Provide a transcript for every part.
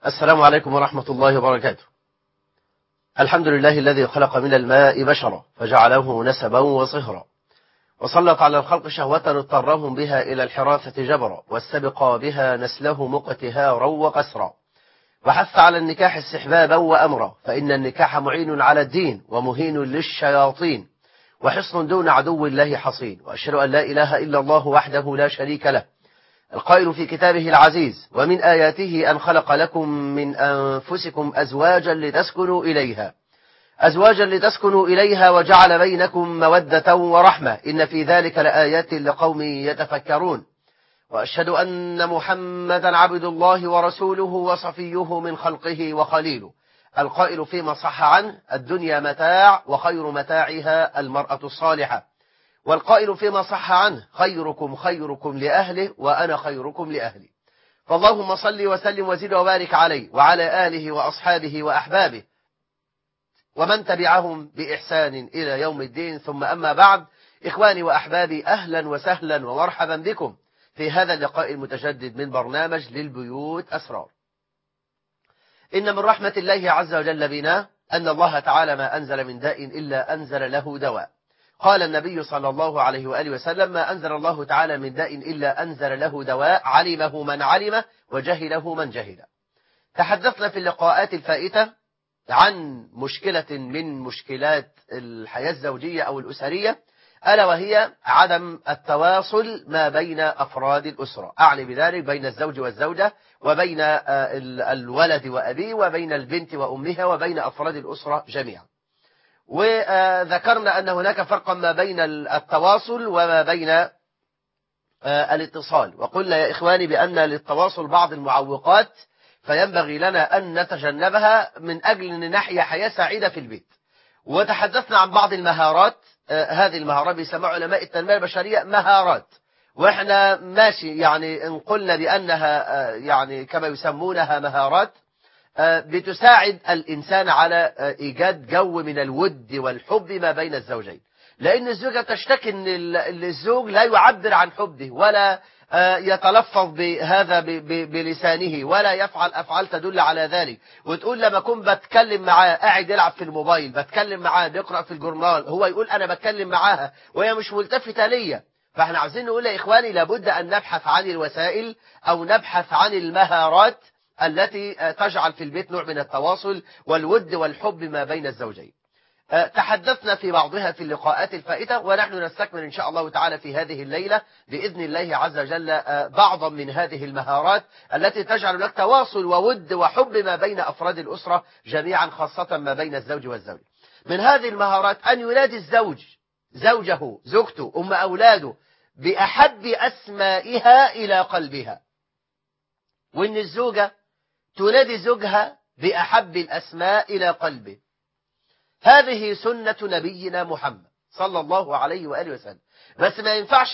السلام عليكم ورحمة الله وبركاته الحمد لله الذي خلق من الماء بشرا فجعله نسبا وصهرا وسلط على الخلق شهوة اضطرهم بها إلى الحراثة جبرا واستبقى بها نسلهم اقتهارا وقسرا وحث على النكاح استحبابا وأمرا فإن النكاح معين على الدين ومهين للشياطين وحصن دون عدو الله حصين وأشهد أن لا إله إلا الله وحده لا شريك له القائل في كتابه العزيز ومن آياته أن خلق لكم من أنفسكم أزواجا لتسكنوا إليها أزواجا لتسكنوا إليها وجعل بينكم مودة ورحمة إن في ذلك لآيات لقوم يتفكرون وأشهد أن محمدا عبد الله ورسوله وصفيه من خلقه وخليله القائل فيما صح عنه الدنيا متاع وخير متاعها المرأة الصالحة والقائل فيما صح عنه خيركم خيركم لأهله وأنا خيركم لأهلي فاللهم صل وسلم وزد وبارك عليه وعلى آله وأصحابه وأحبابه ومن تبعهم بإحسان إلى يوم الدين ثم أما بعد إخواني وأحبابي أهلا وسهلا ومرحبا بكم في هذا اللقاء المتجدد من برنامج للبيوت أسرار إن من رحمة الله عز وجل بنا أن الله تعالى ما أنزل من داء إلا أنزل له دواء قال النبي صلى الله عليه وآله وسلم ما أنزل الله تعالى من داء إلا أنزل له دواء علمه من علمه وجهله من جهله تحدثنا في اللقاءات الفائتة عن مشكلة من مشكلات الحياة الزوجية أو الأسرية ألا وهي عدم التواصل ما بين أفراد الأسرة أعني بذلك بين الزوج والزوجة وبين الولد وأبيه وبين البنت وأمها وبين أفراد الأسرة جميعا وذكرنا أن هناك فرقا ما بين التواصل وما بين الاتصال وقلنا يا إخواني بأن للتواصل بعض المعوقات فينبغي لنا أن نتجنبها من أجل أن نحيا حياة سعيدة في البيت وتحدثنا عن بعض المهارات هذه المهارات بيسمى علماء التنمية البشرية مهارات واحنا ماشي يعني ان قلنا بأنها يعني كما يسمونها مهارات بتساعد الإنسان على إيجاد جو من الود والحب ما بين الزوجين لأن الزوجة تشتكي أن الزوج لا يعبر عن حبه ولا يتلفظ بهذا بلسانه ولا يفعل أفعال تدل على ذلك وتقول لما أكون بتكلم معاه قاعد يلعب في الموبايل بتكلم معاه بيقرأ في الجورنال هو يقول أنا بتكلم معاها وهي مش ملتفتة ليا فاحنا عايزين نقول يا إخواني لابد أن نبحث عن الوسائل أو نبحث عن المهارات التي تجعل في البيت نوع من التواصل والود والحب ما بين الزوجين تحدثنا في بعضها في اللقاءات الفائتة ونحن نستكمل إن شاء الله تعالى في هذه الليلة بإذن الله عز وجل بعضا من هذه المهارات التي تجعل لك تواصل وود وحب ما بين أفراد الأسرة جميعا خاصة ما بين الزوج والزوج من هذه المهارات أن ينادي الزوج زوجه زوجته أم أولاده بأحب أسمائها إلى قلبها وإن الزوجة تنادي زوجها بأحب الأسماء إلى قلبه هذه سنة نبينا محمد صلى الله عليه وآله وسلم بس ما ينفعش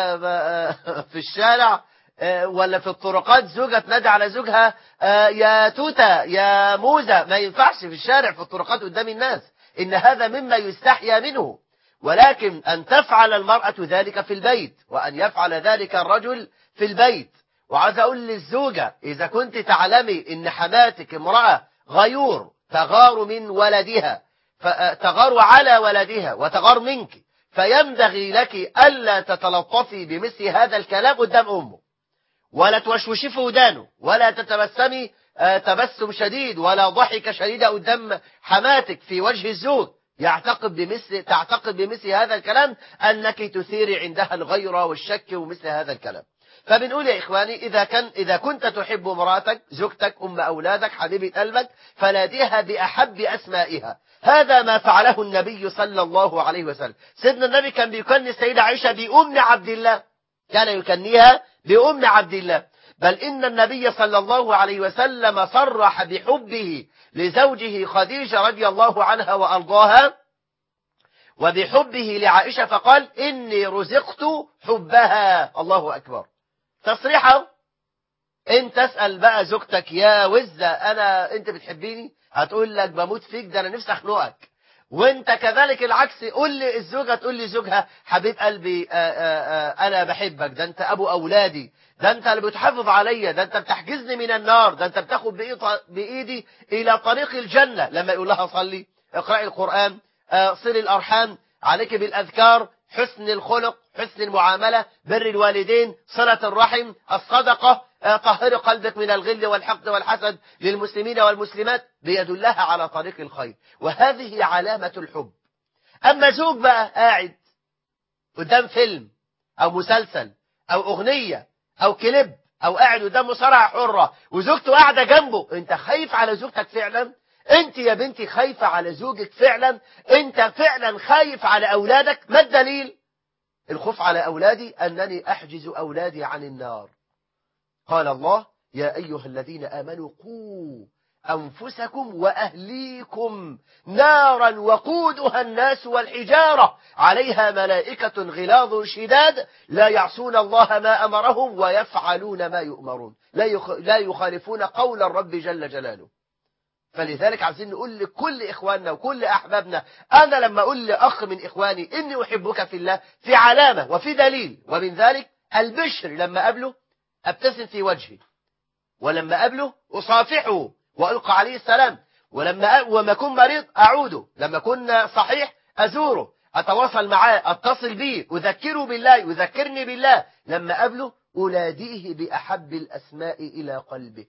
في الشارع ولا في الطرقات زوجة تنادي على زوجها يا توتا يا موزة ما ينفعش في الشارع في الطرقات قدام الناس إن هذا مما يستحيا منه ولكن أن تفعل المرأة ذلك في البيت وأن يفعل ذلك الرجل في البيت وعايز أقول للزوجة إذا كنت تعلمي إن حماتك امرأة غيور تغار من ولدها تغار على ولدها وتغار منك فينبغي لك ألا تتلطفي بمثل هذا الكلام قدام أمه ولا توشوشي في ودانه ولا تتبسمي تبسم شديد ولا ضحك شديد قدام حماتك في وجه الزوج يعتقد بمثل تعتقد بمثل هذا الكلام أنك تثيري عندها الغيرة والشك ومثل هذا الكلام فبنقول يا إخواني إذا, كان إذا كنت تحب مراتك زوجتك أم أولادك حبيبة قلبك فناديها بأحب أسمائها هذا ما فعله النبي صلى الله عليه وسلم سيدنا النبي كان بيكني السيدة عائشة بأم عبد الله كان يكنيها بأم عبد الله بل إن النبي صلى الله عليه وسلم صرح بحبه لزوجه خديجة رضي الله عنها وأرضاها وبحبه لعائشة فقال إني رزقت حبها الله أكبر تصريحه انت تسأل بقى زوجتك يا وزة انا انت بتحبيني هتقول لك بموت فيك ده انا نفسي اخنقك وانت كذلك العكس قول لي الزوجة تقول لي زوجها حبيب قلبي آآ آآ انا بحبك ده انت ابو اولادي ده انت اللي بتحافظ عليا ده انت بتحجزني من النار ده انت بتاخد بايدي الى طريق الجنة لما يقول لها صلي اقرأي القرآن صلي الارحام عليك بالاذكار حسن الخلق حسن المعاملة بر الوالدين صلة الرحم الصدقة طهر قلبك من الغل والحقد والحسد للمسلمين والمسلمات بيدلها على طريق الخير وهذه علامة الحب أما زوج بقى قاعد قدام فيلم أو مسلسل أو أغنية أو كليب أو قاعد قدام مصارعة حرة وزوجته قاعدة جنبه أنت خايف على زوجتك فعلا أنت يا بنتي خايفة على زوجك فعلا أنت فعلا خايف على أولادك ما الدليل الخوف على أولادي أنني أحجز أولادي عن النار قال الله يا أيها الذين آمنوا قوا أنفسكم وأهليكم نارا وقودها الناس والحجارة عليها ملائكة غلاظ شداد لا يعصون الله ما أمرهم ويفعلون ما يؤمرون لا يخالفون قول الرب جل جلاله فلذلك عايزين نقول لكل إخواننا وكل أحبابنا أنا لما أقول لأخ من إخواني إني أحبك في الله في علامة وفي دليل ومن ذلك البشر لما قابله أبتسم في وجهه ولما قابله أصافحه وألقى عليه السلام ولما وما أكون مريض أعوده لما أكون صحيح أزوره أتواصل معاه أتصل به أذكره بالله يذكرني بالله لما قابله أناديه بأحب الأسماء إلى قلبه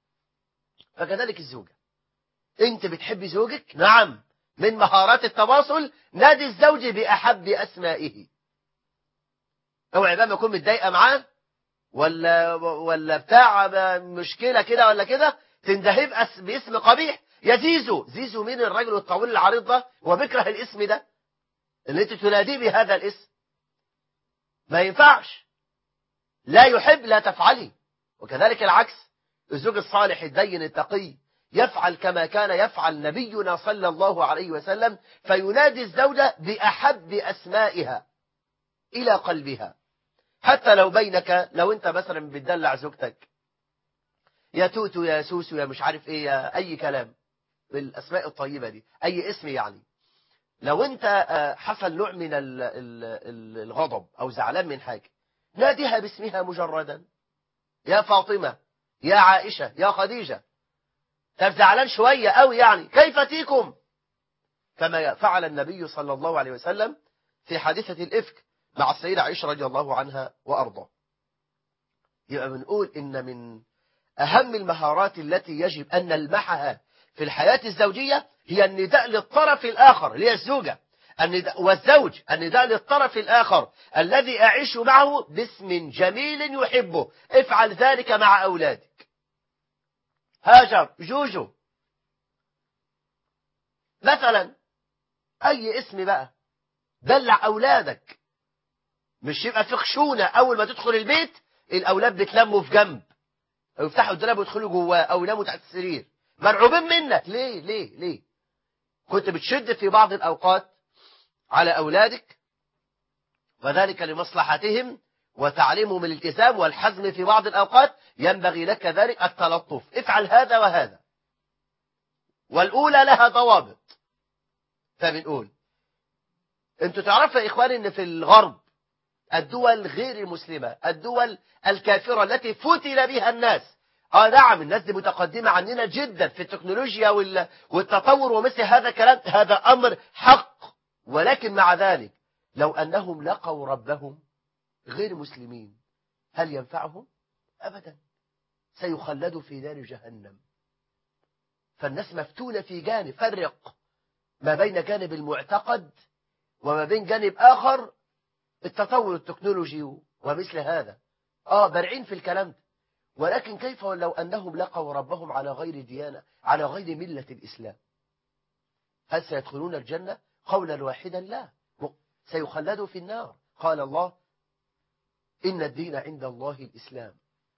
فكذلك الزوجة أنت بتحبي زوجك نعم من مهارات التواصل نادي الزوج بأحب أسمائه اوعي بقى ما يكون متضايقه معاه ولا ولا بتاع مشكله كده ولا كده تندهي باسم قبيح يا زيزو زيزو مين الراجل الطويل العريض ده وبكره الاسم ده اللي انت تناديه بهذا الاسم ما ينفعش لا يحب لا تفعلي وكذلك العكس الزوج الصالح الدين التقي يفعل كما كان يفعل نبينا صلى الله عليه وسلم فينادي الزوجة بأحب أسمائها إلى قلبها حتى لو بينك لو انت مثلا بتدلع زوجتك يا توتو يا سوسو يا مش عارف ايه يا اي كلام بالاسماء الطيبه دي اي اسم يعني لو انت حصل نوع من الغضب او زعلان من حاجه ناديها باسمها مجردا يا فاطمه يا عائشه يا خديجه طب زعلان شويه قوي يعني كيف تيكم كما فعل النبي صلى الله عليه وسلم في حادثه الافك مع السيدة عائشة رضي الله عنها وأرضاه يبقى بنقول إن من أهم المهارات التي يجب أن نلمحها في الحياة الزوجية هي النداء للطرف الآخر اللي هي الزوجة النداء والزوج النداء للطرف الآخر الذي أعيش معه باسم جميل يحبه افعل ذلك مع أولادك هاجر جوجو مثلا أي اسم بقى دلع أولادك مش يبقى في خشونة أول ما تدخل البيت الأولاد بتلموا في جنب أو يفتحوا الدولاب ويدخلوا جواه أو يناموا تحت السرير مرعوبين منك ليه ليه ليه كنت بتشد في بعض الأوقات على أولادك وذلك لمصلحتهم وتعليمهم الالتزام والحزم في بعض الأوقات ينبغي لك ذلك التلطف افعل هذا وهذا والأولى لها ضوابط فبنقول انتوا تعرفوا يا إخواني ان في الغرب الدول غير المسلمة الدول الكافرة التي فتل بها الناس اه نعم الناس دي متقدمة عننا جدا في التكنولوجيا والتطور ومثل هذا الكلام هذا أمر حق ولكن مع ذلك لو أنهم لقوا ربهم غير مسلمين هل ينفعهم؟ أبدا سيخلدوا في نار جهنم فالناس مفتونة في جانب فرق ما بين جانب المعتقد وما بين جانب آخر التطور التكنولوجي ومثل هذا آه بارعين في الكلام ده ولكن كيف لو أنهم لقوا ربهم على غير ديانة على غير ملة الإسلام هل سيدخلون الجنة قولا واحدا لا سيخلدوا في النار قال الله إن الدين عند الله الإسلام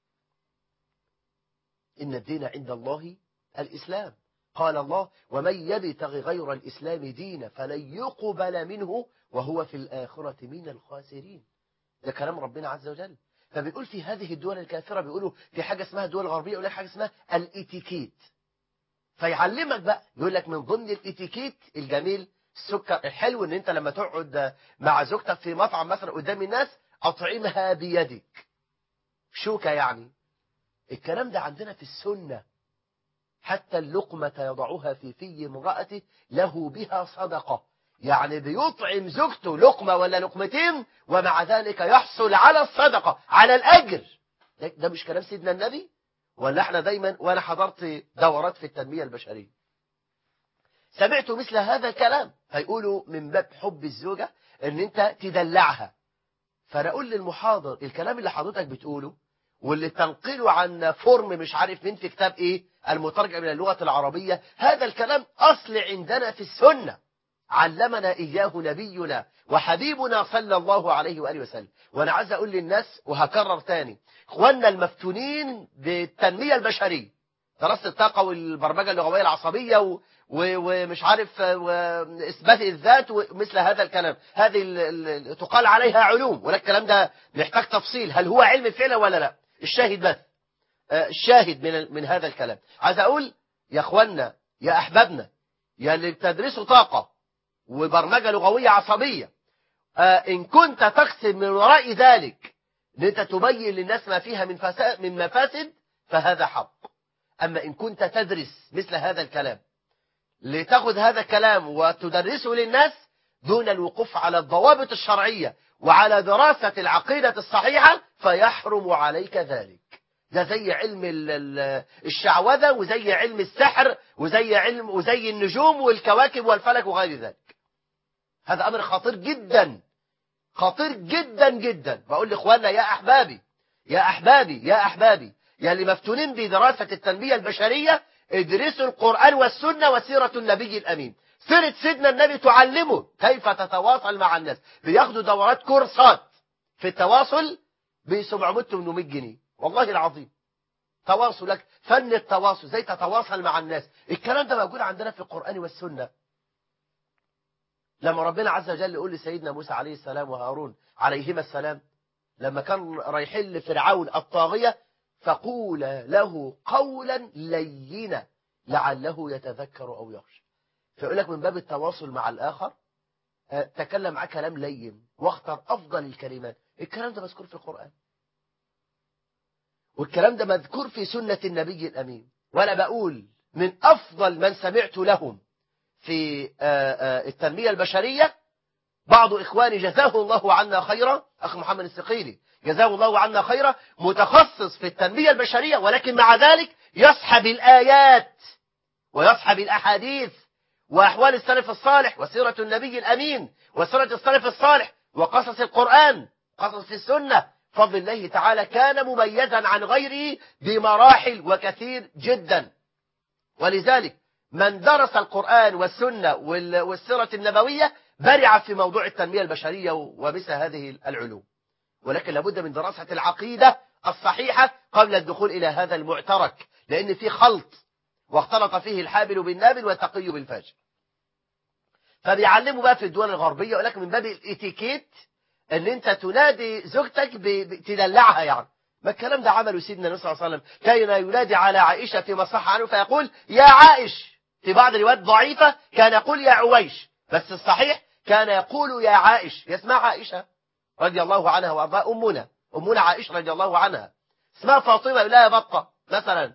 إن الدين عند الله الإسلام قال الله ومن يبتغ غير الإسلام دينا فلن يقبل منه وهو في الآخرة من الخاسرين ده كلام ربنا عز وجل فبنقول في هذه الدول الكافرة بيقولوا في حاجة اسمها الدول الغربية يقول لك حاجة اسمها الاتيكيت فيعلمك بقى يقول لك من ضمن الاتيكيت الجميل السكر الحلو ان انت لما تقعد مع زوجتك في مطعم مثلا قدام الناس اطعمها بيدك شوكة يعني الكلام ده عندنا في السنة حتى اللقمة يضعها في في امرأته له بها صدقة يعني بيطعم زوجته لقمة ولا لقمتين ومع ذلك يحصل على الصدقة على الأجر ده, ده مش كلام سيدنا النبي ولا احنا دايما وانا حضرت دورات في التنمية البشرية سمعت مثل هذا الكلام فيقولوا من باب حب الزوجة ان انت تدلعها فانا اقول للمحاضر الكلام اللي حضرتك بتقوله واللي تنقله عن فورم مش عارف مين في كتاب ايه المترجم من اللغة العربية هذا الكلام اصل عندنا في السنة علمنا إياه نبينا وحبيبنا صلى الله عليه وآله وسلم وأنا عايز أقول للناس وهكرر تاني إخواننا المفتونين بالتنمية البشرية دراسة الطاقة والبرمجة اللغوية العصبية و... و... ومش عارف وإثبات الذات ومثل هذا الكلام هذه ال... ال... تقال عليها علوم ولا الكلام ده محتاج تفصيل هل هو علم فعلا ولا لا الشاهد بس الشاهد من من هذا الكلام عايز أقول يا إخواننا يا أحبابنا يا اللي بتدرسوا طاقة وبرمجة لغوية عصبية آه إن كنت تقصد من وراء ذلك أن أنت تبين للناس ما فيها من, فساد من مفاسد فهذا حق أما إن كنت تدرس مثل هذا الكلام لتأخذ هذا الكلام وتدرسه للناس دون الوقوف على الضوابط الشرعية وعلى دراسة العقيدة الصحيحة فيحرم عليك ذلك ده زي علم الشعوذة وزي علم السحر وزي علم وزي النجوم والكواكب والفلك وغير ذلك هذا أمر خطير جدا خطير جدا جدا بقول لإخواننا يا أحبابي يا أحبابي يا أحبابي يا اللي مفتونين بدراسة التنمية البشرية ادرسوا القرآن والسنة وسيرة النبي الأمين سيرة سيدنا النبي تعلمه كيف تتواصل مع الناس بياخدوا دورات كورسات في التواصل ب 700 800 جنيه والله العظيم تواصلك فن التواصل زي تتواصل مع الناس الكلام ده موجود عندنا في القرآن والسنة لما ربنا عز وجل يقول لسيدنا موسى عليه السلام وهارون عليهما السلام لما كان رايحين لفرعون الطاغية فقول له قولا لينا لعله يتذكر أو يخشى فيقول لك من باب التواصل مع الآخر تكلم معاه كلام لين واختر أفضل الكلمات الكلام ده مذكور في القرآن والكلام ده مذكور في سنة النبي الأمين وأنا بقول من أفضل من سمعت لهم في التنمية البشرية بعض إخواني جزاه الله عنا خيرا أخ محمد السقيلي جزاه الله عنا خيرا متخصص في التنمية البشرية ولكن مع ذلك يصحب الآيات ويصحب الأحاديث وأحوال السلف الصالح وسيرة النبي الأمين وسيرة السلف الصالح وقصص القرآن قصص السنة فضل الله تعالى كان مميزا عن غيره بمراحل وكثير جدا ولذلك من درس القرآن والسنة والسيرة النبوية برع في موضوع التنمية البشرية ومثل هذه العلوم ولكن لابد من دراسة العقيدة الصحيحة قبل الدخول إلى هذا المعترك لأن في خلط واختلط فيه الحابل بالنابل والتقي بالفاجر فبيعلموا بقى في الدول الغربية ولكن من باب الاتيكيت ان انت تنادي زوجتك تدلعها يعني ما الكلام ده عمله سيدنا النبي صلى الله عليه وسلم كان ينادي على عائشة فيما صح عنه فيقول يا عائش في بعض الروايات ضعيفة كان يقول يا عويش بس الصحيح كان يقول يا عائش يسمع عائشة رضي الله عنها وارضاها أمنا أمنا عائشة رضي الله عنها اسمها فاطمة لا بطة مثلا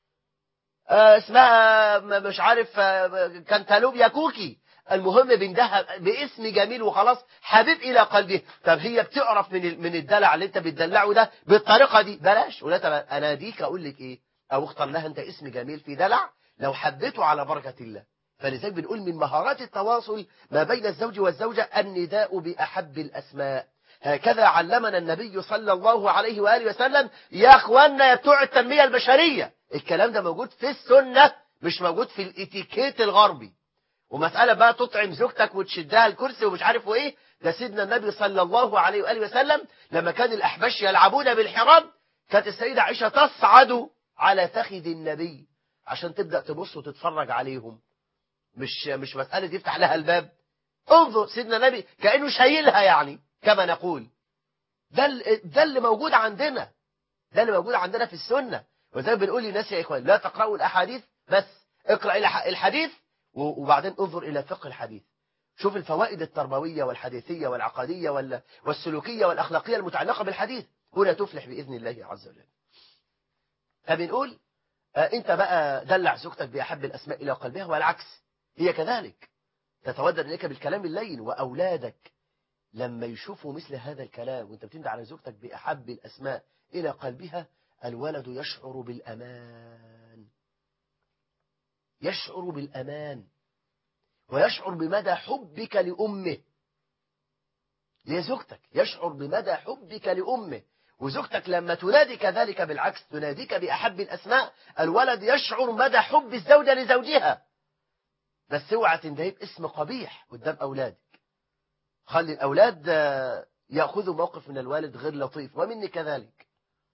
اسمها مش عارف كانتالوب يا كوكي المهم بندها باسم جميل وخلاص حبيب إلى قلبه طب هي بتعرف من من الدلع اللي انت بتدلعه ده بالطريقة دي بلاش ولا طب انا ديك اقول لك ايه او اختار لها انت اسم جميل في دلع لو حبيته على بركة الله فلذلك بنقول من مهارات التواصل ما بين الزوج والزوجة النداء بأحب الأسماء هكذا علمنا النبي صلى الله عليه وآله وسلم يا أخوانا يا بتوع التنمية البشرية الكلام ده موجود في السنة مش موجود في الاتيكيت الغربي ومسألة بقى تطعم زوجتك وتشدها الكرسي ومش عارف ايه ده سيدنا النبي صلى الله عليه وآله وسلم لما كان الأحباش يلعبون بالحراب كانت السيدة عائشة تصعد على فخذ النبي عشان تبدأ تبص وتتفرج عليهم مش مش مسألة يفتح لها الباب انظر سيدنا النبي كأنه شايلها يعني كما نقول ده ده اللي موجود عندنا ده اللي موجود عندنا في السنة وزي ما بنقول للناس يا إخوان لا تقرأوا الأحاديث بس اقرأ الحديث وبعدين انظر إلى فقه الحديث شوف الفوائد التربوية والحديثية والعقدية وال- والسلوكية والأخلاقية المتعلقة بالحديث هنا تفلح بإذن الله عز وجل فبنقول آه، انت بقى دلع زوجتك بأحب الأسماء إلى قلبها والعكس هي كذلك تتودد إليك بالكلام اللين وأولادك لما يشوفوا مثل هذا الكلام وانت بتندى على زوجتك بأحب الأسماء إلى قلبها الولد يشعر بالأمان يشعر بالأمان ويشعر بمدى حبك لأمه لزوجتك يشعر بمدى حبك لأمه وزوجتك لما تنادي كذلك بالعكس تناديك بأحب الأسماء الولد يشعر مدى حب الزوجة لزوجها بس اوعى تنتهي باسم قبيح قدام أولادك خلي الأولاد آه، يأخذوا موقف من الوالد غير لطيف ومني كذلك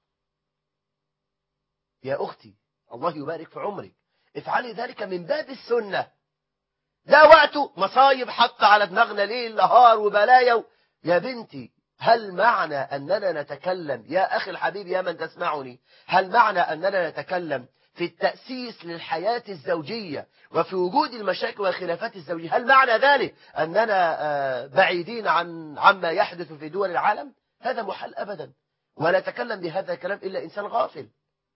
يا أختي الله يبارك في عمرك افعلي ذلك من باب السنة لا وقت مصايب حط على دماغنا ليل نهار وبلايا و... يا بنتي هل معنى أننا نتكلم يا أخي الحبيب يا من تسمعني هل معنى أننا نتكلم في التأسيس للحياة الزوجية وفي وجود المشاكل والخلافات الزوجية هل معنى ذلك أننا آه، بعيدين عن عما يحدث في دول العالم هذا محال أبدا ولا يتكلم بهذا الكلام إلا إنسان غافل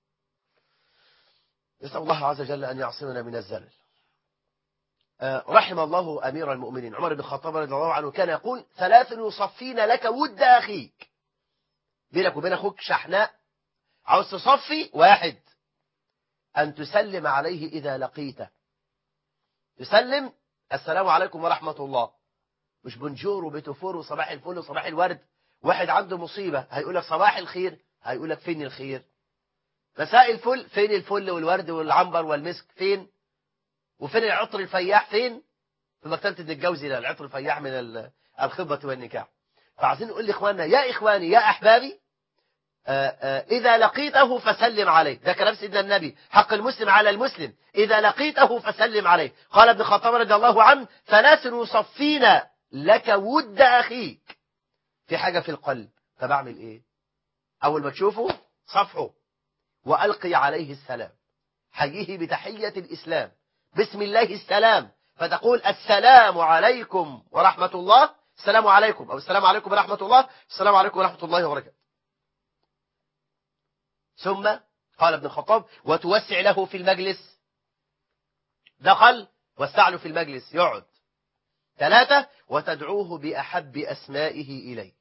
نسأل الله عز وجل أن يعصمنا من الزلل آه، رحم الله أمير المؤمنين عمر بن الخطاب رضي الله عنه كان يقول ثلاث يصفين لك ود أخيك بينك وبين أخوك شحناء عاوز تصفي واحد أن تسلم عليه إذا لقيته تسلم السلام عليكم ورحمة الله مش بنجور وبتفور وصباح الفل وصباح الورد واحد عنده مصيبة هيقول لك صباح الخير هيقول لك فين الخير مساء الفل فين الفل والورد والعنبر والمسك فين وفين العطر الفياح فين في مكتبة الجوزي ده العطر الفياح من ال- الخطبة والنكاح فعايزين نقول لإخواننا يا إخواني يا أحبابي آه، آه، إذا لقيته فسلم عليه ده كلام سيدنا النبي حق المسلم على المسلم إذا لقيته فسلم عليه قال ابن الخطاب رضي الله عنه ثلاث يصفين لك ود أخيك في حاجة في القلب فبعمل إيه أول ما تشوفه صفحه وألقي عليه السلام حييه بتحية الإسلام بسم الله السلام فتقول السلام عليكم ورحمة الله السلام عليكم أو السلام عليكم ورحمة الله السلام عليكم ورحمة الله وبركاته ثم قال ابن الخطاب وتوسع له في المجلس دخل وسع له في المجلس يقعد ثلاثة وتدعوه بأحب أسمائه إليه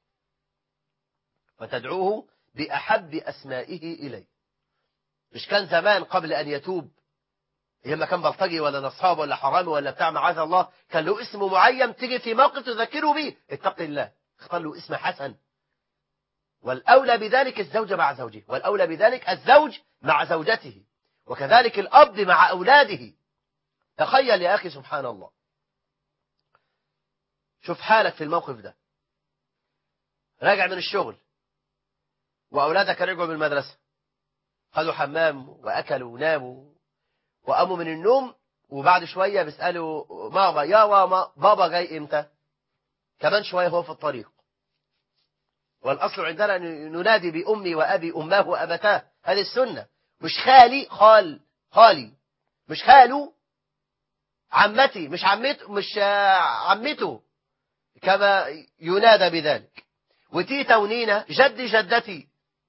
وتدعوه بأحب أسمائه إليه مش كان زمان قبل أن يتوب لما كان بلطجي ولا نصاب ولا حرامي ولا بتاع معاذ الله كان له اسم معين تيجي في موقف تذكره به اتق الله اختار له اسم حسن والأولى بذلك الزوجة مع زوجه والأولى بذلك الزوج مع زوجته وكذلك الأب مع أولاده تخيل يا أخي سبحان الله شوف حالك في الموقف ده راجع من الشغل وأولادك رجعوا من المدرسة خدوا حمام وأكلوا وناموا وقاموا من النوم وبعد شوية بيسألوا ماما يا ماما بابا جاي امتى كمان شوية هو في الطريق والأصل عندنا أن ننادي بأمي وأبي أماه وأبتاه هذه السنة مش خالي خال خالي مش خاله عمتي مش عمته مش آه، عمته كما ينادى بذلك وتيتا ونينا جدي جدتي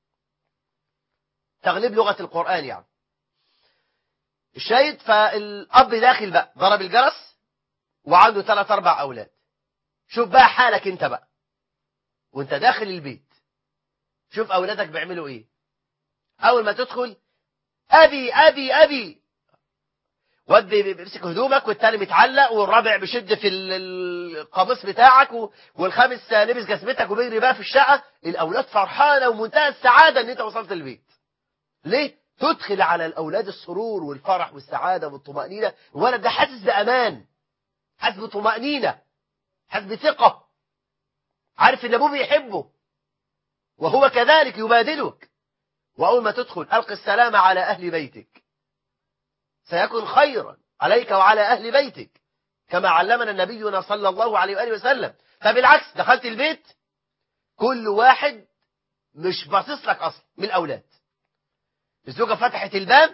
تغليب لغة القرآن يعني الشاهد فالأب داخل بقى ضرب الجرس وعنده ثلاث أربع أولاد شوف بقى حالك انت بقى وانت داخل البيت شوف أولادك بيعملوا ايه أول ما تدخل أبي أبي أبي واد بي- بيمسك هدومك والتاني متعلق والرابع بيشد في ال- ال- القميص بتاعك و- والخامس لابس جزمتك وبيجري بقى في الشقة الأولاد فرحانة ومنتهى السعادة إن أنت وصلت البيت ليه؟ تدخل على الأولاد السرور والفرح والسعادة والطمأنينة الولد ده حاسس بأمان حاسس بطمأنينة حاسس بثقة عارف إن أبوه بيحبه وهو كذلك يبادلك وأول ما تدخل ألقي السلام على أهل بيتك سيكون خيرا عليك وعلى أهل بيتك كما علمنا نبينا صلى الله عليه وآله وسلم فبالعكس دخلت البيت كل واحد مش باصص لك أصلا من الأولاد الزوجة فتحت الباب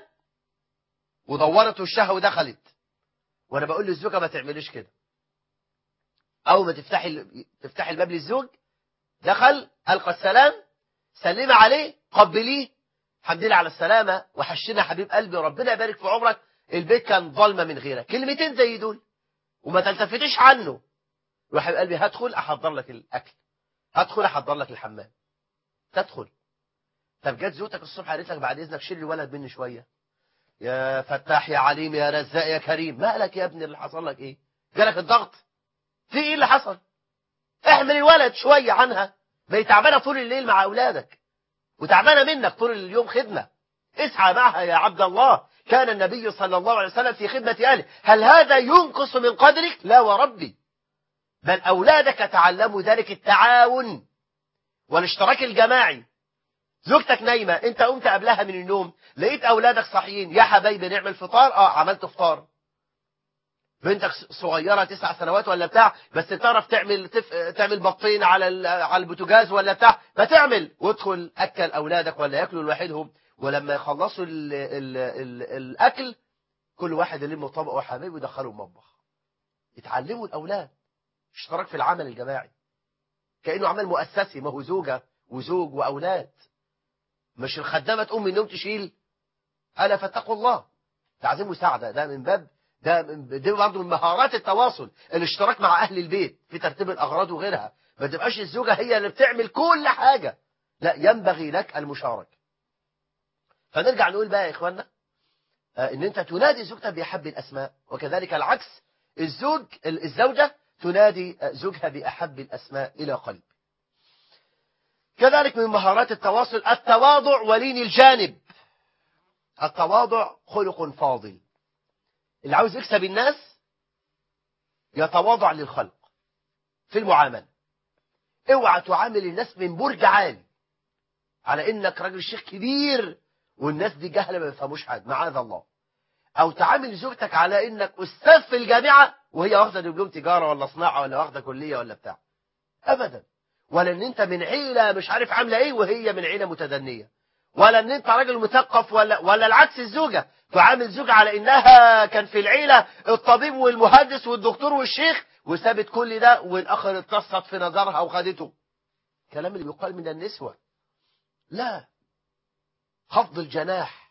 ودورت وشها ودخلت وانا بقول للزوجة ما تعمليش كده أول ما تفتحي تفتحي الباب للزوج دخل ألقى السلام سلم عليه قبليه الحمد لله على السلامة وحشنا حبيب قلبي ربنا يبارك في عمرك البيت كان ظلمة من غيرك كلمتين زي دول وما تلتفتش عنه يا حبيب قلبي هدخل أحضر لك الأكل هدخل أحضر لك الحمام تدخل طب جت زوجتك الصبح قالت لك بعد إذنك شيل الولد مني شوية يا فتاح يا عليم يا رزاق يا كريم مالك يا ابني اللي حصل لك ايه جالك الضغط في ايه اللي حصل احمل الولد شوية عنها ما هي تعبانة طول الليل مع أولادك وتعبانة منك طول اليوم خدمة اسعى معها يا عبد الله كان النبي صلى الله عليه وسلم في خدمة أهله هل هذا ينقص من قدرك لا وربي بل أولادك تعلموا ذلك التعاون والاشتراك الجماعي زوجتك نايمة انت قمت قبلها من النوم لقيت أولادك صاحيين يا حبايبي نعمل فطار اه عملت فطار بنتك صغيرة تسع سنوات ولا بتاع بس تعرف تعمل تف... تعمل بطين على على البوتاجاز ولا بتاع ما تعمل وادخل أكل أولادك ولا ياكلوا لوحدهم ولما يخلصوا ال... ال... ال... الأكل كل واحد يلم طبقه وحبايبه ويدخله المطبخ يتعلموا الأولاد اشتراك في العمل الجماعي كأنه عمل مؤسسي ما هو زوجة وزوج وأولاد مش الخدامة تقوم من النوم تشيل ألا فاتقوا الله تعزيم مساعدة ده من باب ده دي برضه من مهارات التواصل الاشتراك مع أهل البيت في ترتيب الأغراض وغيرها ما تبقاش الزوجة هي اللي بتعمل كل حاجة لا ينبغي لك المشاركة فنرجع نقول بقى يا إخواننا ان انت تنادي زوجتك بأحب الأسماء وكذلك العكس الزوج الزوجة تنادي زوجها بأحب الأسماء إلى قلب كذلك من مهارات التواصل التواضع ولين الجانب التواضع خلق فاضل اللي عاوز يكسب الناس يتواضع للخلق في المعاملة اوعى تعامل الناس من برج عالي على انك راجل شيخ كبير والناس دي جهلة ما يفهموش حاجة معاذ الله او تعامل زوجتك على انك استاذ في الجامعة وهي واخده دبلوم تجارة ولا صناعة ولا واخده كلية ولا بتاع ابدا ولا ان انت من عيلة مش عارف عاملة ايه وهي من عيلة متدنية ولا ان انت راجل مثقف ولا ولا العكس الزوجة تعامل زوجة على انها كان في العيلة الطبيب والمهندس والدكتور والشيخ وسابت كل ده والاخر اتقصت في نظرها وخدته كلام اللي بيقال من النسوة لا خفض الجناح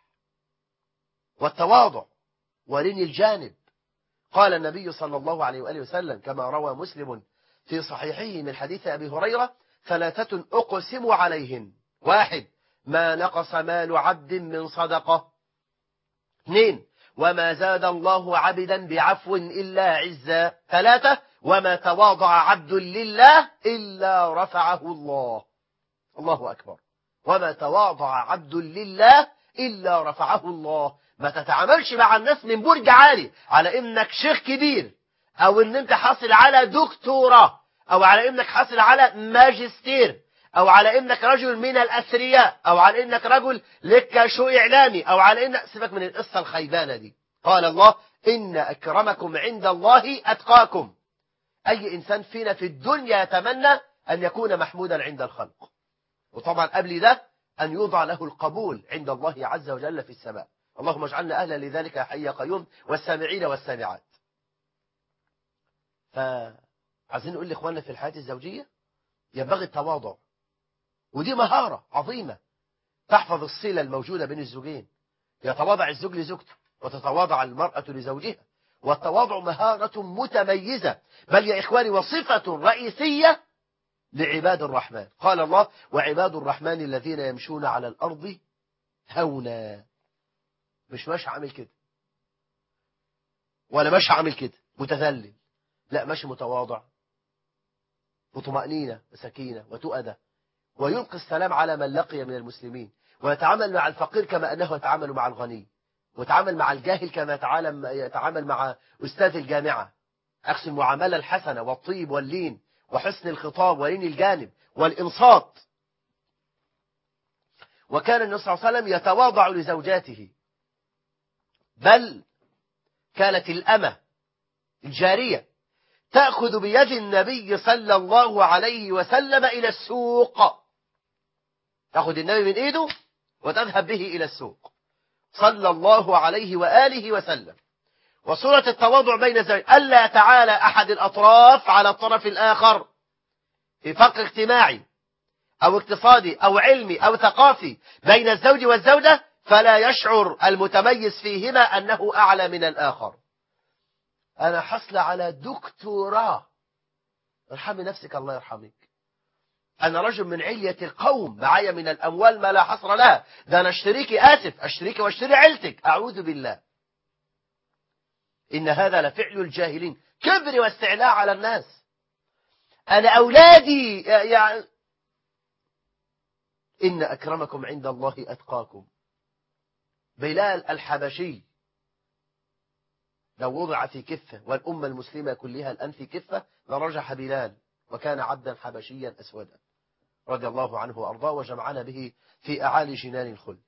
والتواضع ولين الجانب قال النبي صلى الله عليه وآله وسلم كما روى مسلم في صحيحه من حديث أبي هريرة ثلاثة أقسم عليهن واحد ما نقص مال عبد من صدقة اثنين وما زاد الله عبدا بعفو إلا عزا ثلاثة وما تواضع عبد لله إلا رفعه الله الله أكبر وما تواضع عبد لله إلا رفعه الله ما تتعاملش مع الناس من برج عالي على انك شيخ كبير او ان انت حاصل على دكتوراه او على انك حاصل على ماجستير او على انك رجل من الاثرياء او على انك رجل لك شو اعلامي او على انك سيبك من القصه الخيبانه دي قال الله ان اكرمكم عند الله اتقاكم اي انسان فينا في الدنيا يتمنى ان يكون محمودا عند الخلق وطبعا قبل ده ان يوضع له القبول عند الله عز وجل في السماء اللهم اجعلنا أهلا لذلك يا حي يا قيوم والسامعين والسامعات فعايزين نقول لإخواننا في الحياة الزوجية ينبغي التواضع ودي مهارة عظيمة تحفظ الصلة الموجودة بين الزوجين يتواضع الزوج لزوجته وتتواضع المرأة لزوجها والتواضع مهارة متميزة بل يا إخواني وصفة رئيسية لعباد الرحمن قال الله وعباد الرحمن الذين يمشون على الأرض هونا مش ماشي عامل كده ولا ماشي عامل كده متذلل لا ماشي متواضع وطمأنينة وسكينة وتؤدة ويلقي السلام على من لقي من المسلمين ويتعامل مع الفقير كما أنه يتعامل مع الغني ويتعامل مع الجاهل كما يتعامل مع أستاذ الجامعة أقسم المعاملة الحسنة والطيب واللين وحسن الخطاب ولين الجانب والإنصات وكان النبي صلى الله عليه وسلم يتواضع لزوجاته بل كانت الأمة الجارية تأخذ بيد النبي صلى الله عليه وسلم إلى السوق تأخذ النبي من إيده وتذهب به إلى السوق صلى الله عليه وآله وسلم وصورة التواضع بين الزوج ألا يتعالى أحد الأطراف على الطرف الآخر في فرق اجتماعي أو اقتصادي أو علمي أو ثقافي بين الزوج والزوجة فلا يشعر المتميز فيهما أنه أعلى من الآخر أنا حصل على دكتوراه ارحمي نفسك الله يرحمك أنا رجل من علية القوم معايا من الأموال ما لا حصر لها ده أنا اشتريكي آسف اشتريكي واشتري عيلتك أعوذ بالله إن هذا لفعل الجاهلين كبر واستعلاء على الناس أنا أولادي يعني إن أكرمكم عند الله أتقاكم بلال الحبشي لو وضع في كفة والأمة المسلمة كلها الآن في كفة لرجح بلال وكان عبدا حبشيا أسودا رضي الله عنه وأرضاه وجمعنا به في أعالي جنان الخلد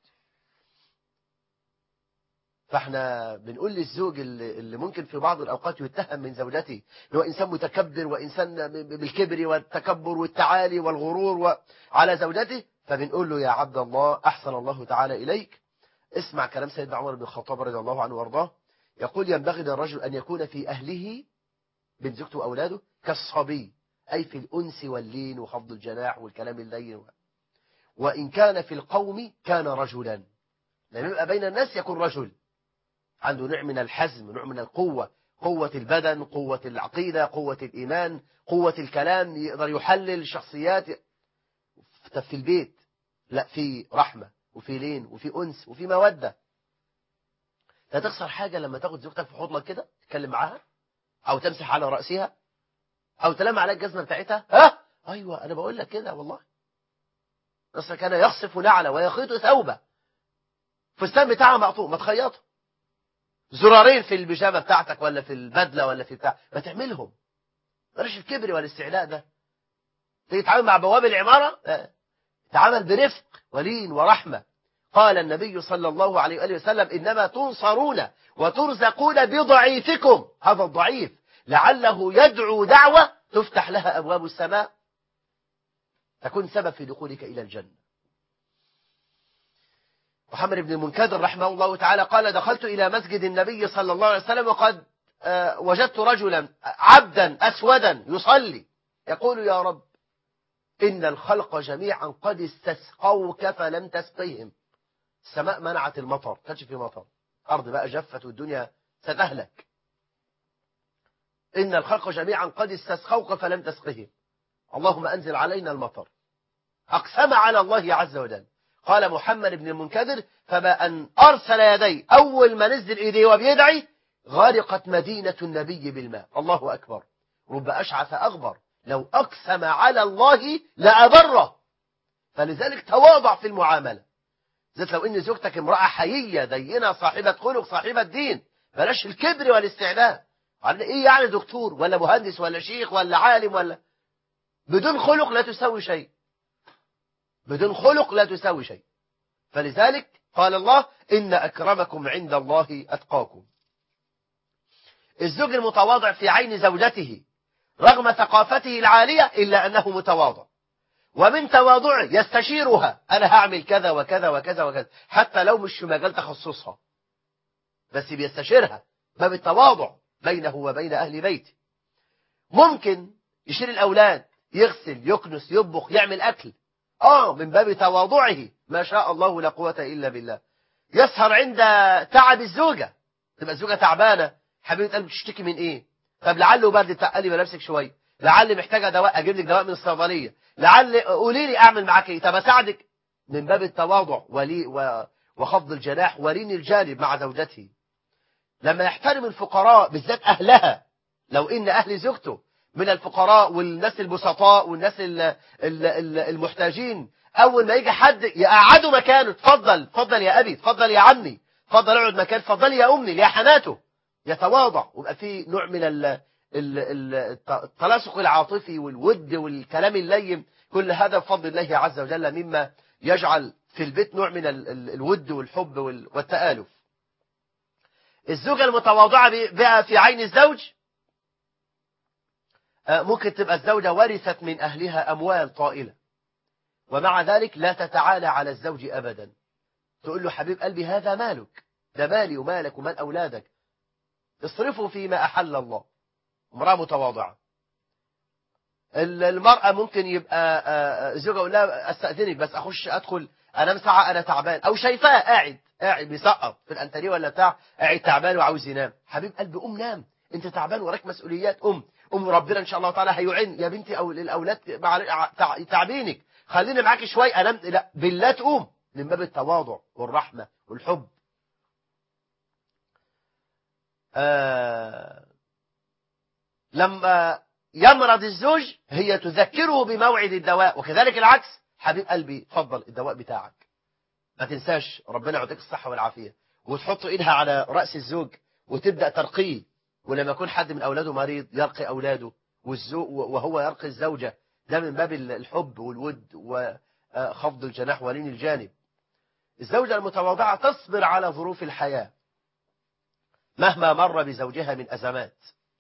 فاحنا بنقول للزوج اللي اللي ممكن في بعض الأوقات يتهم من زوجته هو إنسان متكبر وإنسان بالكبر والتكبر والتعالي والغرور على زوجته فبنقول له يا عبد الله أحسن الله تعالى إليك اسمع كلام سيدنا عمر بن الخطاب رضي الله عنه وارضاه يقول ينبغي للرجل أن يكون في أهله بين زوجته وأولاده كالصبي أي في الأنس واللين وخفض الجناح والكلام اللين وإن كان في القوم كان رجلا لما يبقى بين الناس يكون رجل عنده نوع من الحزم نوع من القوة قوة البدن قوة العقيدة قوة الإيمان قوة الكلام يقدر يحلل شخصيات في البيت لا في رحمة وفي لين وفي أنس وفي مودة لا تخسر حاجة لما تاخد زوجتك في حضنك كده تتكلم معاها أو تمسح على رأسها أو تلم على الجزمة بتاعتها ها أيوة أنا بقول لك كده والله نصر كان يخصف نعلة ويخيط ثوبه فستان بتاعها مقطوع ما تخيطه زرارين في البيجامة بتاعتك ولا في البدلة ولا في بتاع ما تعملهم بلاش الكبر والاستعلاء ده تيجي تتعامل مع بواب العمارة لا. تعامل برفق ولين ورحمة قال النبي صلى الله عليه وآله وسلم إنما تنصرون وترزقون بضعيفكم هذا الضعيف لعله يدعو دعوة تفتح لها أبواب السماء تكون سبب في دخولك إلى الجنة محمد بن المنكدر رحمه الله تعالى قال دخلت إلى مسجد النبي صلى الله عليه وسلم وقد وجدت رجلا عبدا أسودا يصلي يقول يا رب إن الخلق جميعا قد استسقوك فلم تسقيهم السماء منعت المطر كانش في مطر أرض بقى جفت والدنيا ستهلك إن الخلق جميعا قد استسقوك فلم تسقهم اللهم أنزل علينا المطر أقسم على الله عز وجل قال محمد بن المنكدر فما أن أرسل يدي أول ما نزل إيديه وبيدعي غرقت مدينة النبي بالماء الله أكبر رب أشعث أغبر لو أقسم على الله لأبره فلذلك تواضع في المعاملة زيت لو إن زوجتك امرأة حيية دينة صاحبة خلق صاحبة دين بلاش الكبر والاستعلاء إيه يعني دكتور ولا مهندس ولا شيخ ولا عالم ولا بدون خلق لا تسوي شيء بدون خلق لا تساوي شيء فلذلك قال الله إن أكرمكم عند الله أتقاكم الزوج المتواضع في عين زوجته رغم ثقافته العالية إلا أنه متواضع ومن تواضعه يستشيرها أنا هعمل كذا وكذا وكذا وكذا حتى لو مش في مجال تخصصها بس بيستشيرها باب التواضع بينه وبين أهل بيته ممكن يشيل الأولاد يغسل يكنس يطبخ يعمل أكل آه من باب تواضعه ما شاء الله لا قوة إلا بالله يسهر عند تعب الزوجة تبقى الزوجة تعبانة حبيبة قلبي تشتكي من إيه طب لعله برد تقلي ملابسك شوية لعل محتاجة دواء أجيب لك دواء من الصيدلية لعل قولي لي أعمل معاك إيه طب أساعدك من باب التواضع ولي و... وخفض الجناح ولين الجانب مع زوجته لما يحترم الفقراء بالذات أهلها لو إن أهل زوجته من الفقراء والناس البسطاء والناس المحتاجين أول ما يجي حد يقعدوا مكانه اتفضل اتفضل يا أبي اتفضل يا عمي اتفضل اقعد مكان اتفضل يا أمي يا حماته يتواضع ويبقى في نوع من التلاصق العاطفي والود والكلام اللين كل هذا بفضل الله عز وجل مما يجعل في البيت نوع من الود والحب والتآلف الزوجة المتواضعة بقى في عين الزوج ممكن تبقى الزوجة ورثت من أهلها أموال طائلة ومع ذلك لا تتعالى على الزوج أبدا تقول له حبيب قلبي هذا مالك ده مالي ومالك ومال أولادك اصرفوا فيما أحل الله امرأة متواضعة المرأة ممكن يبقى زوجها يقول لها استأذنك بس أخش أدخل أنام ساعة أنا تعبان أو شايفاه قاعد قاعد بيسقط في الأنتريه ولا بتاع قاعد تعبان وعاوز ينام حبيب قلبي قوم نام أنت تعبان وراك مسؤوليات قوم قوم ربنا إن شاء الله تعالى هيعين يا بنتي أو الأولاد تعبينك خليني معاكي شوية أنام لا بالله تقوم من باب التواضع والرحمة والحب آه لما يمرض الزوج هي تذكره بموعد الدواء وكذلك العكس حبيب قلبي اتفضل الدواء بتاعك ما تنساش ربنا يعطيك الصحة والعافية وتحط ايدها على رأس الزوج وتبدأ ترقيه ولما يكون حد من أولاده مريض يرقي أولاده وهو يرقي الزوجة ده من باب الحب والود وخفض الجناح ولين الجانب الزوجة المتواضعة تصبر على ظروف الحياة مهما مر بزوجها من أزمات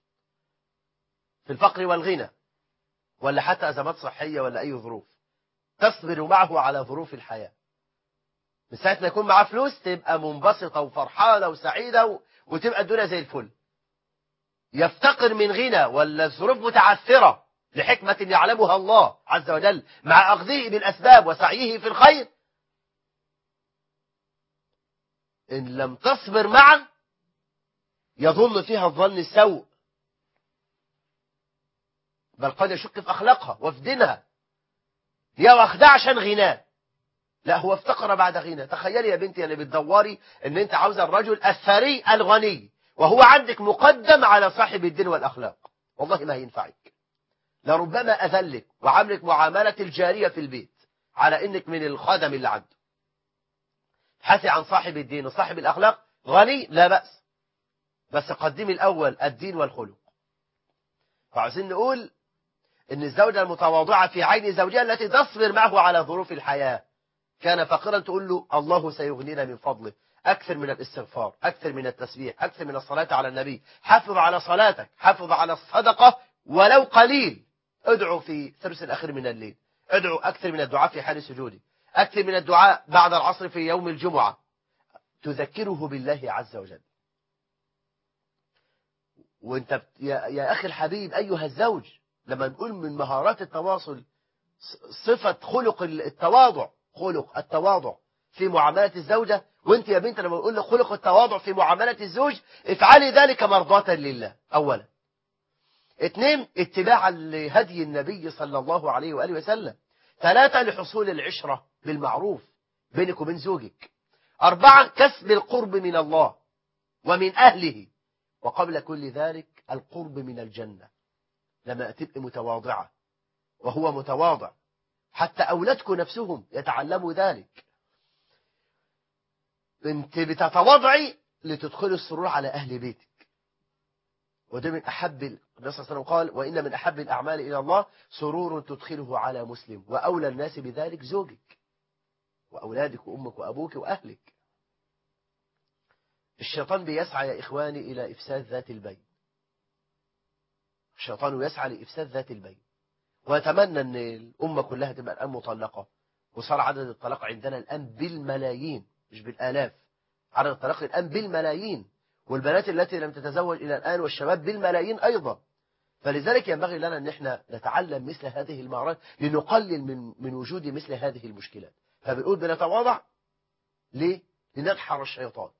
في الفقر والغنى ولا حتى أزمات صحية ولا أي ظروف تصبر معه على ظروف الحياة من ساعة ما يكون معاه فلوس تبقى منبسطة وفرحانة وسعيدة وتبقى الدنيا زي الفل يفتقر من غنى ولا الظروف متعثرة لحكمة يعلمها الله عز وجل مع أخذه بالأسباب وسعيه في الخير إن لم تصبر معه يظن فيها الظن السوء بل قد يشك في أخلاقها وفي دينها هي واخدة عشان غناه لا هو افتقر بعد غنى تخيلي يا بنتي اللي بتدوري ان انت عاوزه الرجل الثري الغني وهو عندك مقدم على صاحب الدين والأخلاق والله ما ينفعك لربما أذلك وعاملك معاملة الجارية في البيت على انك من الخدم اللي عنده حثي عن صاحب الدين وصاحب الأخلاق غني لا بأس بس قدمي الأول الدين والخلق فعايزين نقول ان الزوجة المتواضعة في عين زوجها التي تصبر معه على ظروف الحياة كان فقيرا تقول له الله سيغنينا من فضله أكثر من الاستغفار أكثر من التسبيح أكثر من الصلاة على النبي حافظ على صلاتك حافظ على الصدقة ولو قليل ادعو في ثلث الأخير من الليل ادعو أكثر من الدعاء في حال سجودي أكثر من الدعاء بعد العصر في يوم الجمعة تذكره بالله عز وجل وانت يا, يا أخي الحبيب أيها الزوج لما نقول من مهارات التواصل صفة خلق التواضع خلق التواضع في معاملة الزوجة وانت يا بنت لما نقول لك خلق التواضع في معاملة الزوج افعلي ذلك مرضاة لله أولا اثنين اتباعا لهدي النبي صلى الله عليه وآله وسلم ثلاثة لحصول العشرة بالمعروف بينك وبين زوجك أربعة كسب القرب من الله ومن أهله وقبل كل ذلك القرب من الجنة لما تبقى متواضعة وهو متواضع حتى أولادكم نفسهم يتعلموا ذلك انت بتتواضعي لتدخلي السرور على أهل بيتك وده من أحب النبي صلى الله عليه وسلم قال وإن من أحب الأعمال إلى الله سرور تدخله على مسلم وأولى الناس بذلك زوجك وأولادك وأمك وأبوك وأهلك الشيطان بيسعى يا إخواني إلى إفساد ذات البين الشيطان يسعى لإفساد ذات البين وأتمنى أن الأمة كلها تبقى الآن مطلقة وصار عدد الطلاق عندنا الآن بالملايين مش بالآلاف عدد الطلاق الآن بالملايين والبنات التي لم تتزوج إلى الآن والشباب بالملايين أيضا فلذلك ينبغي لنا أن احنا نتعلم مثل هذه المهارات لنقلل من من وجود مثل هذه المشكلات فبنقول بنتواضع ليه؟ لندحر الشيطان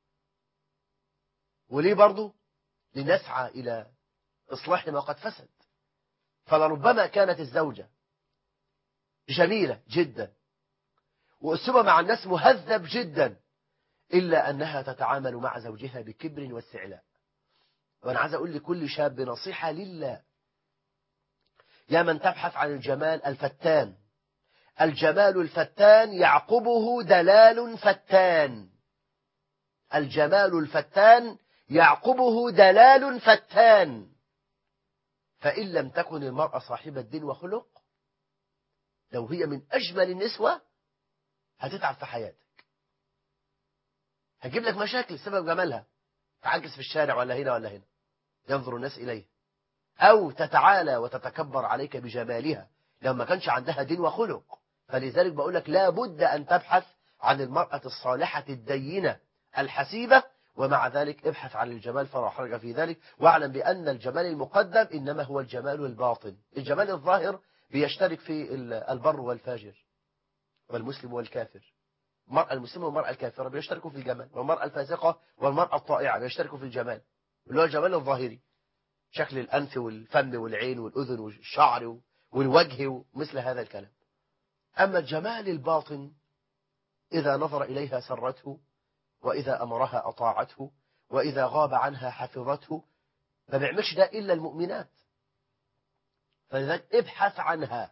وليه برضه؟ لنسعى إلى إصلاح ما قد فسد فلربما كانت الزوجة جميلة جدا وأسلوبها مع الناس مهذب جدا إلا أنها تتعامل مع زوجها بكبر واستعلاء وأنا عايز أقول لكل شاب نصيحة لله يا من تبحث عن الجمال الفتان الجمال الفتان يعقبه دلال فتان الجمال الفتان يعقبه دلال فتان فإن لم تكن المرأة صاحبة دين وخلق لو هي من أجمل النسوة هتتعب في حياتك هتجيب لك مشاكل بسبب جمالها تعجز في الشارع ولا هنا ولا هنا ينظر الناس إليه أو تتعالى وتتكبر عليك بجمالها لو ما كانش عندها دين وخلق فلذلك بقول لك لا بد أن تبحث عن المرأة الصالحة الدينة الحسيبة ومع ذلك ابحث عن الجمال فلا حرج في ذلك واعلم بأن الجمال المقدم إنما هو الجمال الباطن الجمال الظاهر بيشترك في البر والفاجر والمسلم والكافر المرأة المسلمة والمرأة الكافرة بيشتركوا في الجمال والمرأة الفاسقة والمرأة الطائعة بيشتركوا في الجمال اللي هو الجمال الظاهري شكل الأنف والفم والعين والأذن والشعر والوجه ومثل هذا الكلام أما الجمال الباطن إذا نظر إليها سرته وإذا أمرها أطاعته وإذا غاب عنها حفظته ما بيعملش ده إلا المؤمنات فلذلك ابحث عنها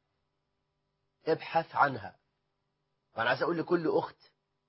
ابحث عنها وأنا عايز أقول لكل أخت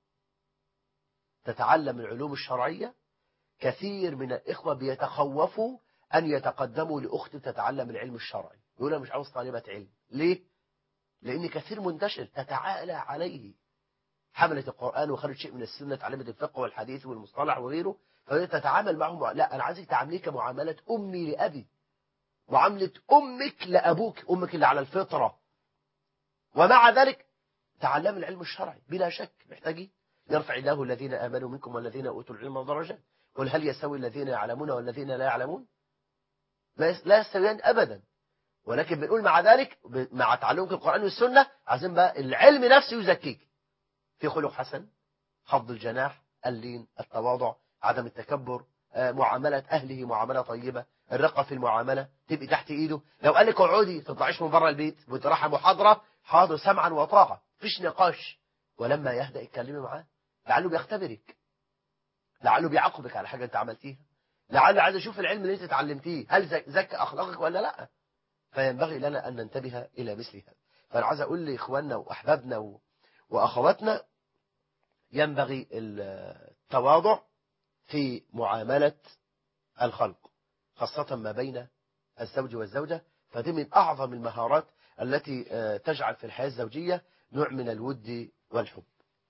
تتعلم العلوم الشرعية كثير من الإخوة بيتخوفوا أن يتقدموا لأخت تتعلم العلم الشرعي يقول أنا مش عاوز طالبة علم ليه؟ لأن كثير منتشر تتعالى عليه حملت القرآن وخرج شيء من السنة تعلمت الفقه والحديث والمصطلح وغيره فهي تتعامل معهم لا أنا عايزك تعامليه كمعاملة أمي لأبي معاملة أمك لأبوك أمك اللي على الفطرة ومع ذلك تعلم العلم الشرعي بلا شك محتاجين يرفع الله الذين آمنوا منكم والذين أوتوا العلم درجات قل هل يستوي الذين يعلمون والذين لا يعلمون لا يستويان أبدا ولكن بنقول مع ذلك مع تعلمك القرآن والسنة عايزين بقى العلم نفسه يزكيك في خلق حسن خفض الجناح اللين التواضع عدم التكبر معاملة أهله معاملة طيبة الرقة في المعاملة تبقي تحت إيده لو قال لك اقعدي تطلعيش من بره البيت بتراحة محاضرة حاضر سمعا وطاعة فيش نقاش ولما يهدأ اتكلمي معاه لعله بيختبرك لعله بيعاقبك على حاجة انت عملتيها لعله عايز اشوف العلم اللي انت اتعلمتيه هل زكى اخلاقك ولا لا فينبغي لنا ان ننتبه الى مثل هذا فانا عايز اقول لاخواننا واحبابنا و... واخواتنا ينبغي التواضع في معاملة الخلق خاصة ما بين الزوج والزوجة فدي من أعظم المهارات التي تجعل في الحياة الزوجية نوع من الود والحب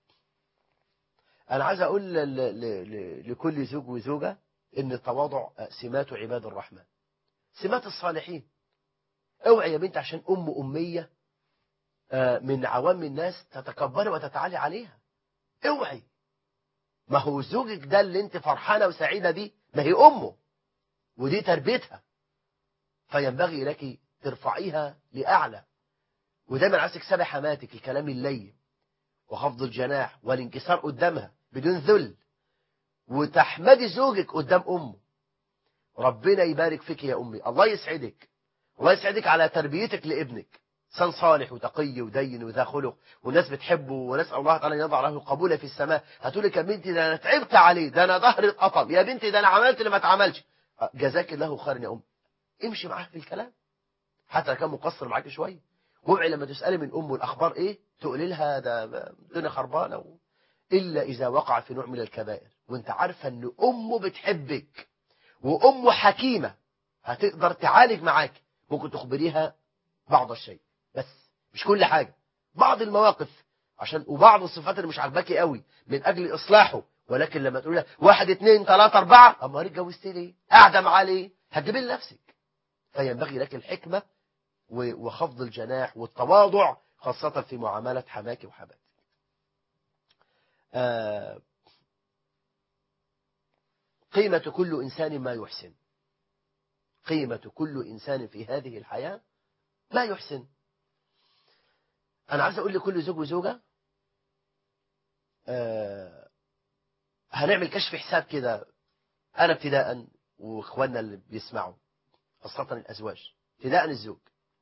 أنا عايز أقول لكل زوج وزوجة إن التواضع سمات عباد الرحمن سمات الصالحين اوعي يا بنت عشان أم أمية من عوام الناس تتكبري وتتعالي عليها اوعي ما هو زوجك ده اللي انت فرحانة وسعيدة بيه ما هي أمه ودي تربيتها فينبغي لك ترفعيها لأعلى ودايما عايزك تكسبي حماتك الكلام اللين وخفض الجناح والانكسار قدامها بدون ذل وتحمدي زوجك قدام أمه ربنا يبارك فيك يا أمي الله يسعدك الله يسعدك على تربيتك لابنك إنسان صالح وتقي ودين وذا خلق والناس بتحبه ونسأل الله تعالى أن يضع له القبول في السماء هتقول لك يا بنتي ده أنا تعبت عليه ده أنا ظهري اتقطم يا بنتي ده أنا عملت اللي ما اتعملش جزاك الله خيرا يا أم امشي معاه في الكلام حتى لو كان مقصر معاك شوية وابعي لما تسألي من أمه الأخبار إيه تقولي لها ده الدنيا خربانة و... إلا إذا وقع في نوع من الكبائر وانت عارفة أن أمه بتحبك وأمه حكيمة هتقدر تعالج معاك ممكن تخبريها بعض الشيء بس مش كل حاجة بعض المواقف عشان وبعض الصفات اللي مش عاجباكي قوي من أجل إصلاحه ولكن لما تقول لها واحد اثنين ثلاثة أربعة أما اتجوزت ليه قاعدة معاه ليه هتجيبي لنفسك فينبغي لك الحكمة وخفض الجناح والتواضع خاصة في معاملة حماك وحماتك آه قيمة كل إنسان ما يحسن قيمة كل إنسان في هذه الحياة ما يحسن أنا عايز أقول لكل زوج وزوجة آه هنعمل كشف حساب كده أنا ابتداء وإخواننا اللي بيسمعوا خاصة الأزواج ابتداء الزوج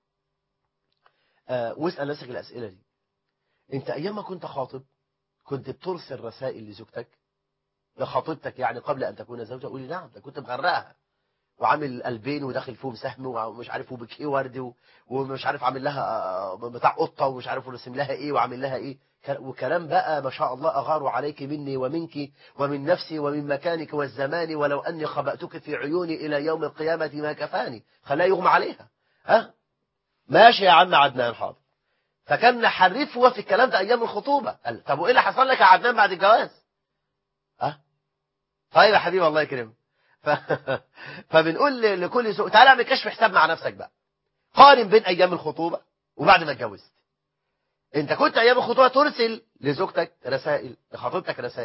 آه واسأل نفسك الأسئلة دي أنت أيام ما كنت خاطب كنت بترسل رسائل لزوجتك لخطيبتك يعني قبل أن تكون زوجة قولي نعم ده كنت مغرقها وعامل قلبين وداخل فيهم سهم ومش عارف وبكيه ورد ومش عارف عامل لها بتاع قطه ومش عارف رسم لها ايه وعامل لها ايه وكلام بقى ما شاء الله اغار عليك مني ومنك ومن نفسي ومن مكانك والزمان ولو اني خبأتك في عيوني الى يوم القيامه ما كفاني خلاه يغمى عليها ها ماشي يا عم عدنان حاضر فكان نحرف هو في الكلام ده ايام الخطوبه قال طب وايه اللي حصل لك يا عدنان بعد الجواز ها طيب يا حبيبي الله يكرمك ف... فبنقول لكل سوق تعالى اعمل كشف حساب مع نفسك بقى قارن بين ايام الخطوبه وبعد ما اتجوزت انت كنت ايام الخطوبه ترسل لزوجتك رسائل لخطيبتك رسائل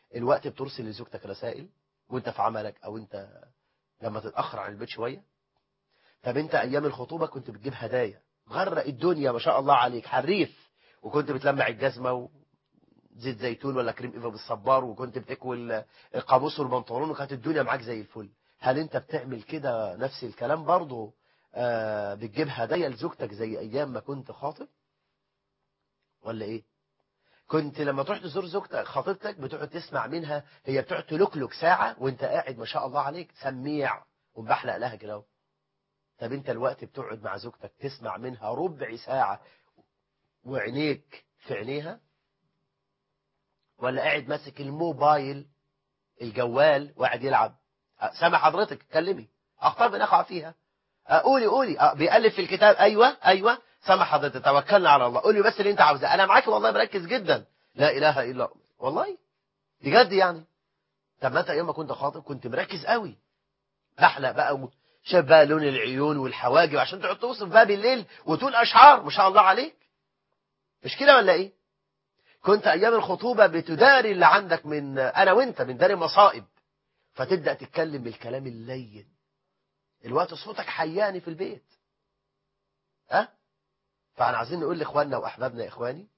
الوقت بترسل لزوجتك رسائل وانت في عملك او انت لما تتاخر عن البيت شويه طب انت ايام الخطوبه كنت بتجيب هدايا غرق الدنيا ما شاء الله عليك حريف وكنت بتلمع الجزمه وزيت زيتون ولا كريم ايفا بالصبار وكنت بتكوي القاموس والبنطلون وكانت الدنيا معاك زي الفل هل انت بتعمل كده نفس الكلام برضه آه بتجيب هدايا لزوجتك زي ايام ما كنت خاطب ولا ايه كنت لما تروح تزور زوجتك خطيبتك بتقعد تسمع منها هي بتقعد تلكلك ساعة وانت قاعد ما شاء الله عليك سميع ومبحلق لها كده اهو. طب انت الوقت بتقعد مع زوجتك تسمع منها ربع ساعة وعينيك في عينيها ولا قاعد ماسك الموبايل الجوال وقاعد يلعب أه، سامع حضرتك اتكلمي اخطاء بنقع فيها أه، قولي قولي أه، بيألف في الكتاب ايوه ايوه سامع حضرتك توكلنا على الله قولي بس اللي انت عاوزاه انا معاك والله مركز جدا لا اله الا الله والله بجد يعني طب ما انت ايام ما كنت خاطب كنت مركز قوي بحلق بقى شايف بقى لون العيون والحواجب عشان تقعد توصف بقى بالليل وتقول اشعار ما شاء الله عليك مش كده ولا ايه كنت ايام الخطوبه بتداري اللي عندك من انا وانت من داري مصائب فتبدا تتكلم بالكلام اللين الوقت صوتك حياني في البيت ها أه؟ فاحنا عايزين نقول لاخواننا واحبابنا يا اخواني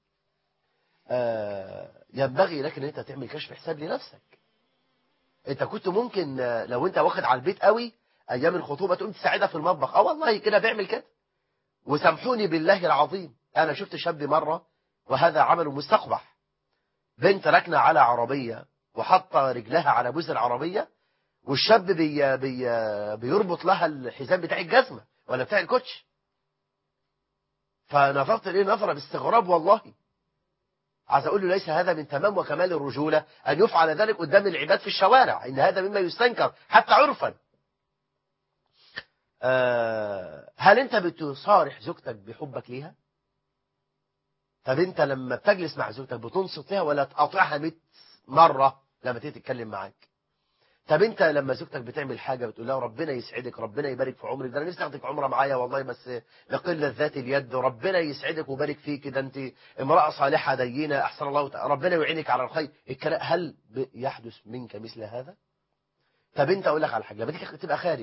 آه ينبغي لك ان انت تعمل كشف حساب لنفسك انت كنت ممكن آه، لو انت واخد على البيت قوي ايام الخطوبه تقوم تساعدها في المطبخ اه والله كده بيعمل كده وسامحوني بالله العظيم انا شفت شاب مره وهذا عمل مستقبح بنت ركنه على عربيه وحط رجلها على بوز العربيه والشاب بي بي بيربط لها الحزام بتاع الجزمه ولا بتاع الكوتش فنظرت اليه نظره باستغراب والله عايز اقول له ليس هذا من تمام وكمال الرجوله ان يفعل ذلك قدام العباد في الشوارع ان هذا مما يستنكر حتى عرفا آه، هل انت بتصارح زوجتك بحبك ليها طب انت لما بتجلس مع زوجتك بتنصت لها ولا تقاطعها 100 مره لما تيجي تتكلم معاك طب انت لما زوجتك بتعمل حاجه بتقول لها ربنا يسعدك ربنا يبارك في عمرك ده انا نفسي اخدك عمره معايا والله بس لقله ذات اليد ربنا يسعدك ويبارك فيك ده انت امراه صالحه دينه احسن الله تعالى ربنا يعينك على الخير الكلام هل ب- يحدث منك مثل هذا طب انت اقول لك على حاجه لما تيجي تبقى خارج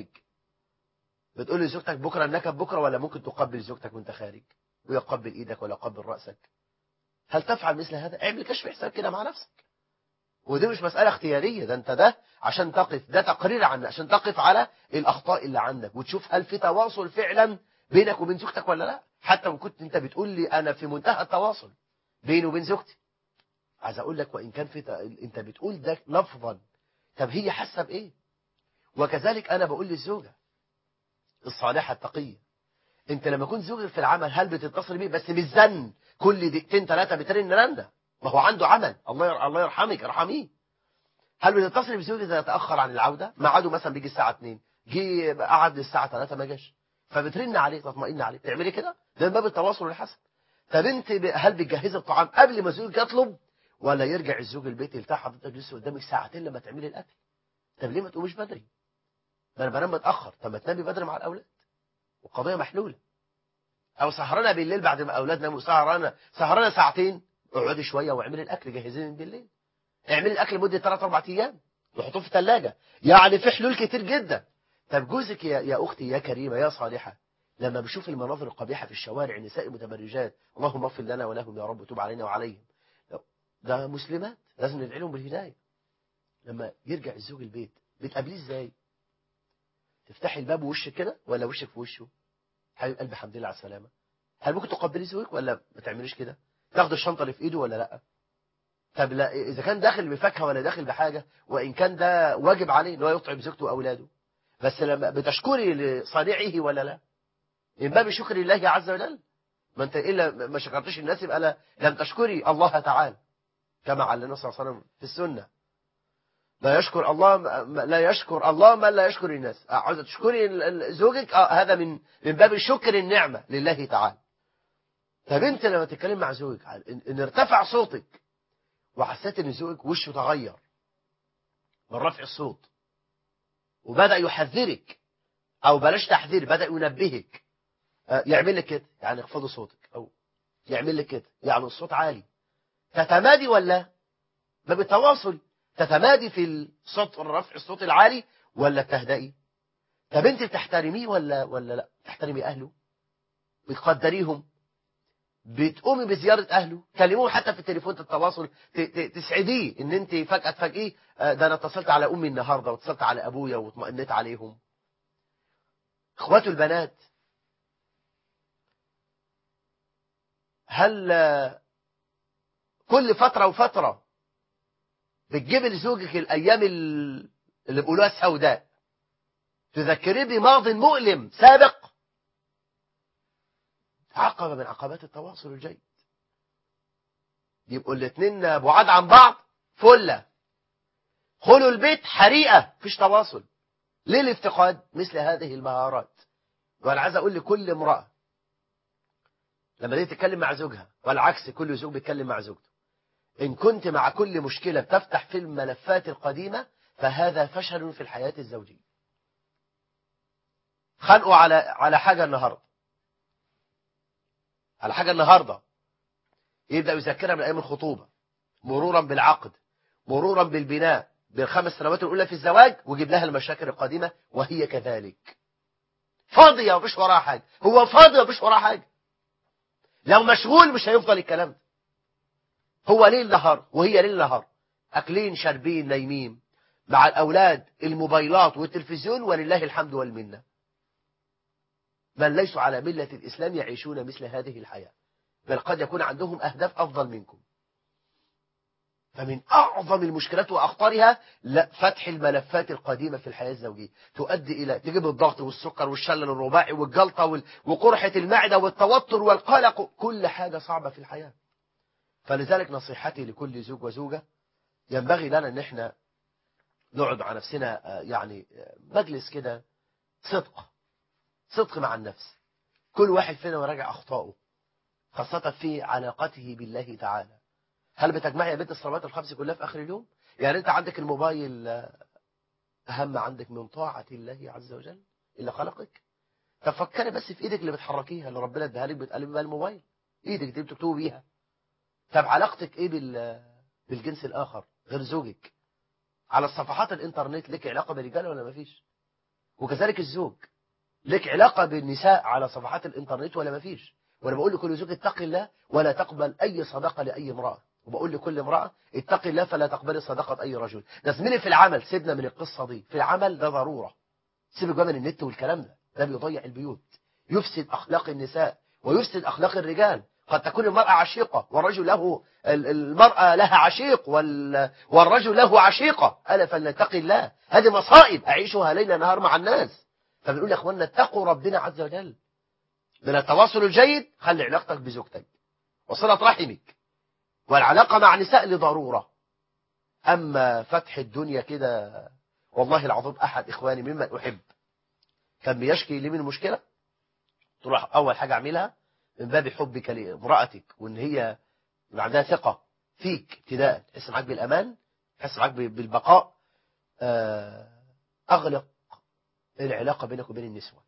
بتقول لزوجتك بكره النكب بكره ولا ممكن تقبل زوجتك وانت خارج ويقبل ايدك ولا يقبل راسك هل تفعل مثل هذا اعمل كشف حساب كده مع نفسك ودي مش مسألة اختيارية ده انت ده عشان تقف ده تقرير عنك عشان تقف على الأخطاء اللي عندك وتشوف هل في تواصل فعلا بينك وبين زوجتك ولا لا حتى لو كنت انت بتقول لي انا في منتهى التواصل بيني وبين زوجتي عايز اقول لك وان كان في ت... انت بتقول ده لفظا طب هي حاسه بايه وكذلك انا بقول للزوجه الصالحه التقيه انت لما كنت زوجك في العمل هل بتتصل بيه بس بالزن كل دقيقتين ثلاثه بترن رنده ما هو عنده عمل الله ير... الله يرحمك ارحميه هل بتتصل بزوجك اذا تاخر عن العوده ميعاده مثلا بيجي الساعه 2 جه قعد للساعه 3 ما جاش فبترن عليه تطمئن عليه تعملي كده ده من باب التواصل الحسن طب انت ب- هل بتجهزي الطعام قبل ما زوجك يطلب ولا يرجع الزوج البيت يلتاح حضرتك لسه قدامك ساعتين لما تعملي الاكل طب ليه ما تقوميش بدري ما انا بنام متاخر طب ما تنامي بدري مع الاولاد والقضيه محلوله او سهرانه بالليل بعد ما اولاد ناموا سهرانه سهرانه ساعتين اقعدي شويه واعملي الاكل جهزيه من بالليل اعملي الاكل لمده 3 4 ايام وحطوه في الثلاجه يعني في حلول كتير جدا طب جوزك يا, يا اختي يا كريمه يا صالحه لما بشوف المناظر القبيحه في الشوارع نساء متبرجات اللهم اغفر لنا ولهم يا رب وتوب علينا وعليهم ده مسلمات لازم ندعي لهم بالهدايه لما يرجع الزوج البيت بتقابليه ازاي تفتحي الباب ووشك كده ولا وشك في وشه حبيب قلبي الحمد لله على السلامه هل ممكن تقبلي زوجك ولا ما تعمليش كده تاخد الشنطه اللي في ايده ولا لا طب لا اذا كان داخل بفاكهه ولا داخل بحاجه وان كان ده واجب عليه ان هو يطعم زوجته واولاده بس لما بتشكري لصانعه ولا لا من باب شكر الله عز وجل ما انت الا ما شكرتش الناس يبقى لا لم تشكري الله تعالى كما علمنا صلى الله عليه وسلم في السنه لا يشكر الله لا يشكر الله من لا يشكر الناس عاوزه تشكري ال- ال- زوجك اه هذا من من باب شكر النعمه لله تعالى طب انت لما تتكلم مع زوجك عن- ان إن ارتفع صوتك وحسيت ان زوجك وشه تغير من رفع الصوت وبدا يحذرك او بلاش تحذير بدا ينبهك آه، يعمل لك كده يعني اخفضي صوتك او يعمل لك كده يعني الصوت عالي تتمادي ولا ما بالتواصل تتمادي في الصوت رفع الصوت العالي ولا تهدئي طب انت بتحترميه ولا ولا لا تحترمي اهله بتقدريهم بتقومي بزيارة أهله كلموه حتى في التليفون التواصل تسعديه إن أنت فجأة تفاجئيه ده أنا اتصلت على أمي النهاردة واتصلت على أبويا واطمئنت عليهم إخواته البنات هل كل فترة وفترة بتجيب لزوجك الأيام اللي بيقولوها السوداء تذكريه بماض مؤلم سابق عقبة من عقبات التواصل الجيد يبقوا الاثنين بعاد عن بعض فلة خلوا البيت حريقة فيش تواصل ليه الافتقاد مثل هذه المهارات وانا عايز اقول لكل امرأة لما دي تتكلم مع زوجها والعكس كل زوج بيتكلم مع زوجته إن كنت مع كل مشكلة بتفتح في الملفات القديمة فهذا فشل في الحياة الزوجية خانقوا على على حاجة النهاردة على حاجة النهاردة يبدأ يذكرها من أيام الخطوبة مرورا بالعقد مرورا بالبناء بالخمس سنوات الأولى في الزواج ويجيب لها المشاكل القديمة وهي كذلك فاضية ومش وراها حاجة هو فاضي ومش وراها حاجة لو مشغول مش هيفضل الكلام ده هو ليل نهار وهي ليل نهار أكلين شاربين نايمين مع الأولاد الموبايلات والتلفزيون ولله الحمد والمنة من ليسوا على ملة الإسلام يعيشون مثل هذه الحياة بل قد يكون عندهم أهداف أفضل منكم فمن أعظم المشكلات وأخطرها لا فتح الملفات القديمة في الحياة الزوجية تؤدي إلى تجيب الضغط والسكر والشلل الرباعي والجلطة وقرحة المعدة والتوتر والقلق كل حاجة صعبة في الحياة فلذلك نصيحتي لكل زوج وزوجة ينبغي لنا ان احنا نقعد مع نفسنا يعني مجلس كده صدق صدق مع النفس كل واحد فينا يراجع أخطائه خاصة في علاقته بالله تعالى هل بتجمعي يا بنت الصلوات الخمس كلها في آخر اليوم يعني أنت عندك الموبايل أهم عندك من طاعة الله عز وجل اللي خلقك تفكري بس في إيدك اللي بتحركيها اللي ربنا اداها لك بتقلبي بها الموبايل إيدك دي بتكتبي بيها طب علاقتك إيه بال بالجنس الآخر غير زوجك على الصفحات الإنترنت لك علاقة بالرجال ولا مفيش وكذلك الزوج لك علاقة بالنساء على صفحات الانترنت ولا ما فيش وانا بقول لكل زوج اتق الله ولا تقبل اي صدقة لاي امرأة وبقول لكل امرأة اتق الله فلا تقبل صدقة اي رجل ده زميلي في العمل سيبنا من القصة دي في العمل ده ضرورة سيب جوا من النت والكلام ده ده بيضيع البيوت يفسد اخلاق النساء ويفسد اخلاق الرجال قد تكون المرأة عشيقة والرجل له المرأة لها عشيق والرجل له عشيقة ألا فلنتقي الله هذه مصائب أعيشها ليل نهار مع الناس فبنقول يا اخوانا اتقوا ربنا عز وجل من التواصل الجيد خلي علاقتك بزوجتك وصلة رحمك والعلاقة مع نساء لضرورة أما فتح الدنيا كده والله العظيم أحد إخواني ممن أحب كان بيشكي لي من مشكلة تروح أول حاجة أعملها من باب حبك لامرأتك وإن هي عندها ثقة فيك ابتداء تحس معاك بالأمان تحس معاك بالبقاء أغلق العلاقة بينك وبين النسوة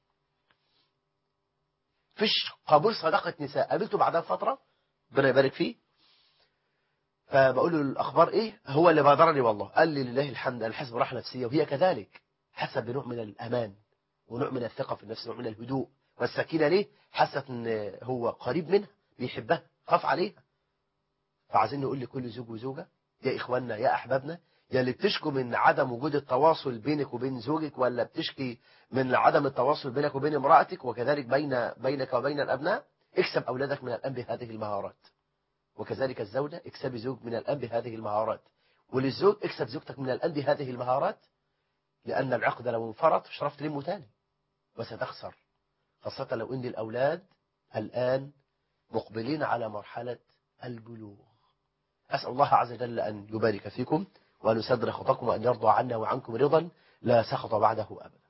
فيش قبول صداقة نساء قابلته بعدها فترة ربنا يبارك فيه فبقول له الأخبار إيه هو اللي بادرني والله قال لي لله الحمد أنا حاسس براحة نفسية وهي كذلك حست بنوع من الأمان ونوع من الثقة في النفس ونوع من الهدوء والسكينة ليه حست إن هو قريب منها بيحبها خاف عليها فعايزين نقول لكل زوج وزوجة يا إخواننا يا أحبابنا يا اللي بتشكو من عدم وجود التواصل بينك وبين زوجك ولا بتشكي من عدم التواصل بينك وبين امرأتك وكذلك بين بينك وبين الأبناء اكسب أولادك من الآن بهذه المهارات وكذلك الزوجة اكسبي زوج من الآن بهذه المهارات وللزوج اكسب زوجتك من الآن بهذه المهارات لأن العقد لو انفرط شرفت تلمه تاني وستخسر خاصة لو إن الأولاد الآن مقبلين على مرحلة البلوغ أسأل الله عز وجل أن يبارك فيكم وأن يسدر خطاكم وأن يرضى عنا وعنكم رضا لا سخط بعده أبدا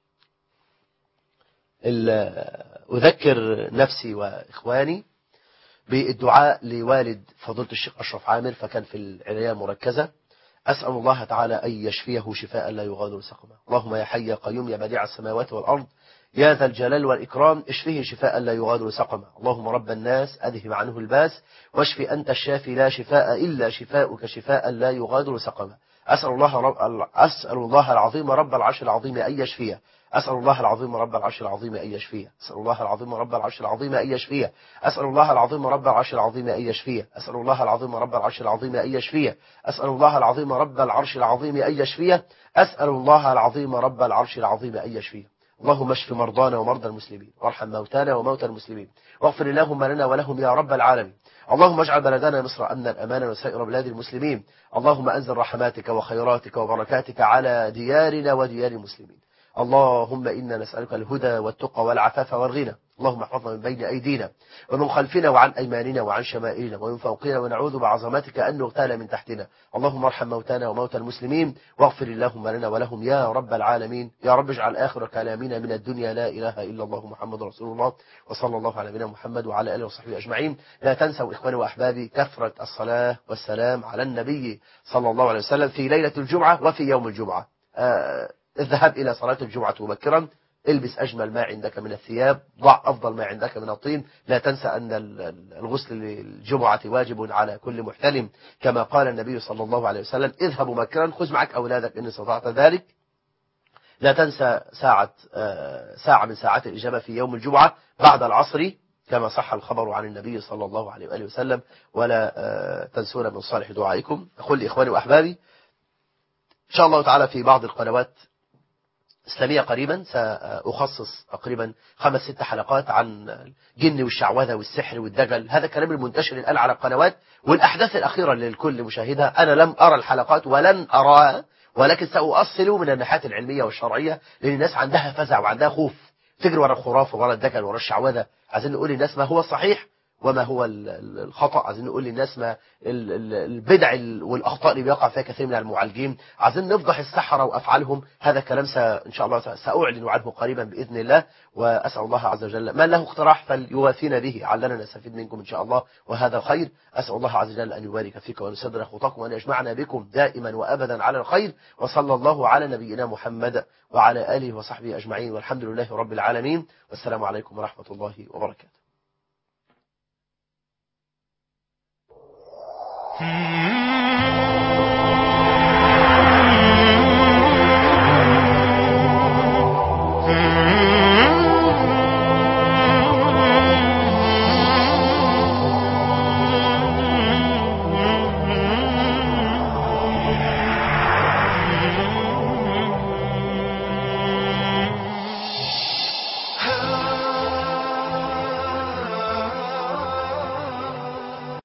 أذكر نفسي وإخواني بالدعاء لوالد فضيلة الشيخ أشرف عامر فكان في العناية المركزة أسأل الله تعالى أن يشفيه شفاء لا يغادر سقما اللهم يا حي يا قيوم يا بديع السماوات والأرض يا ذا الجلال والإكرام اشفه شفاء لا يغادر سقما اللهم رب الناس أذهب عنه الباس واشف أنت الشافي لا شفاء إلا شفاؤك شفاء لا يغادر سقما أسأل الله رب أسأل الله العظيم رب العرش العظيم أن يشفيه أسأل الله العظيم رب العرش العظيم أن يشفيه أسأل الله العظيم رب العرش العظيم أن يشفيه أسأل الله العظيم رب العرش العظيم أن يشفيه أسأل الله العظيم رب العرش العظيم أن يشفيه أسأل الله العظيم رب العرش العظيم أن يشفيه أسأل الله العظيم رب العرش العظيم أن يشفيه اللهم اشف مرضانا ومرضى المسلمين وارحم موتانا وموتى المسلمين واغفر اللهم لنا ولهم يا رب العالمين اللهم اجعل بلدنا مصر أمنا أمانا وسائر بلاد المسلمين اللهم أنزل رحماتك وخيراتك وبركاتك على ديارنا وديار المسلمين اللهم إنا نسألك الهدى والتقى والعفاف والغنى اللهم احفظنا من بين أيدينا ومن خلفنا وعن أيماننا وعن شمائلنا ومن فوقنا ونعوذ بعظمتك أن نغتال من تحتنا اللهم ارحم موتانا وموتى المسلمين واغفر اللهم لنا ولهم يا رب العالمين يا رب اجعل آخر كلامنا من الدنيا لا إله إلا الله محمد رسول الله وصلى الله على نبينا محمد وعلى آله وصحبه أجمعين لا تنسوا إخواني وأحبابي كثرة الصلاة والسلام على النبي صلى الله عليه وسلم في ليلة الجمعة وفي يوم الجمعة آه الذهاب إلى صلاة الجمعة مبكرا البس أجمل ما عندك من الثياب ضع أفضل ما عندك من الطين لا تنسى أن الغسل للجمعة واجب على كل محتلم كما قال النبي صلى الله عليه وسلم اذهب مبكرا خذ معك أولادك إن استطعت ذلك لا تنسى ساعة ساعة من ساعات الإجابة في يوم الجمعة بعد العصر كما صح الخبر عن النبي صلى الله عليه وآله وسلم ولا تنسون من صالح دعائكم أقول لإخواني وأحبابي إن شاء الله تعالى في بعض القنوات إسلامية قريبا سأخصص تقريبا خمس ست حلقات عن الجن والشعوذة والسحر والدجل هذا الكلام المنتشر الآن على القنوات والأحداث الأخيرة للكل مشاهدها أنا لم أرى الحلقات ولن أراها ولكن سأؤصل من الناحية العلمية والشرعية لأن الناس عندها فزع وعندها خوف تجري ورا الخرافة ورا الدجل ورا الشعوذة عايزين نقول للناس ما هو الصحيح وما هو الخطأ عايزين نقول للناس ما البدع والأخطاء اللي بيقع فيها كثير من المعالجين عايزين نفضح السحرة وأفعالهم هذا كلام إن شاء الله سأعلن عنه قريبا بإذن الله وأسأل الله عز وجل من له اقتراح فليوافينا به علنا نستفيد منكم إن شاء الله وهذا خير أسأل الله عز وجل أن يبارك فيك وأن يسدر خطاكم وأن يجمعنا بكم دائما وأبدا على الخير وصلى الله على نبينا محمد وعلى آله وصحبه أجمعين والحمد لله رب العالمين والسلام عليكم ورحمة الله وبركاته Hmm.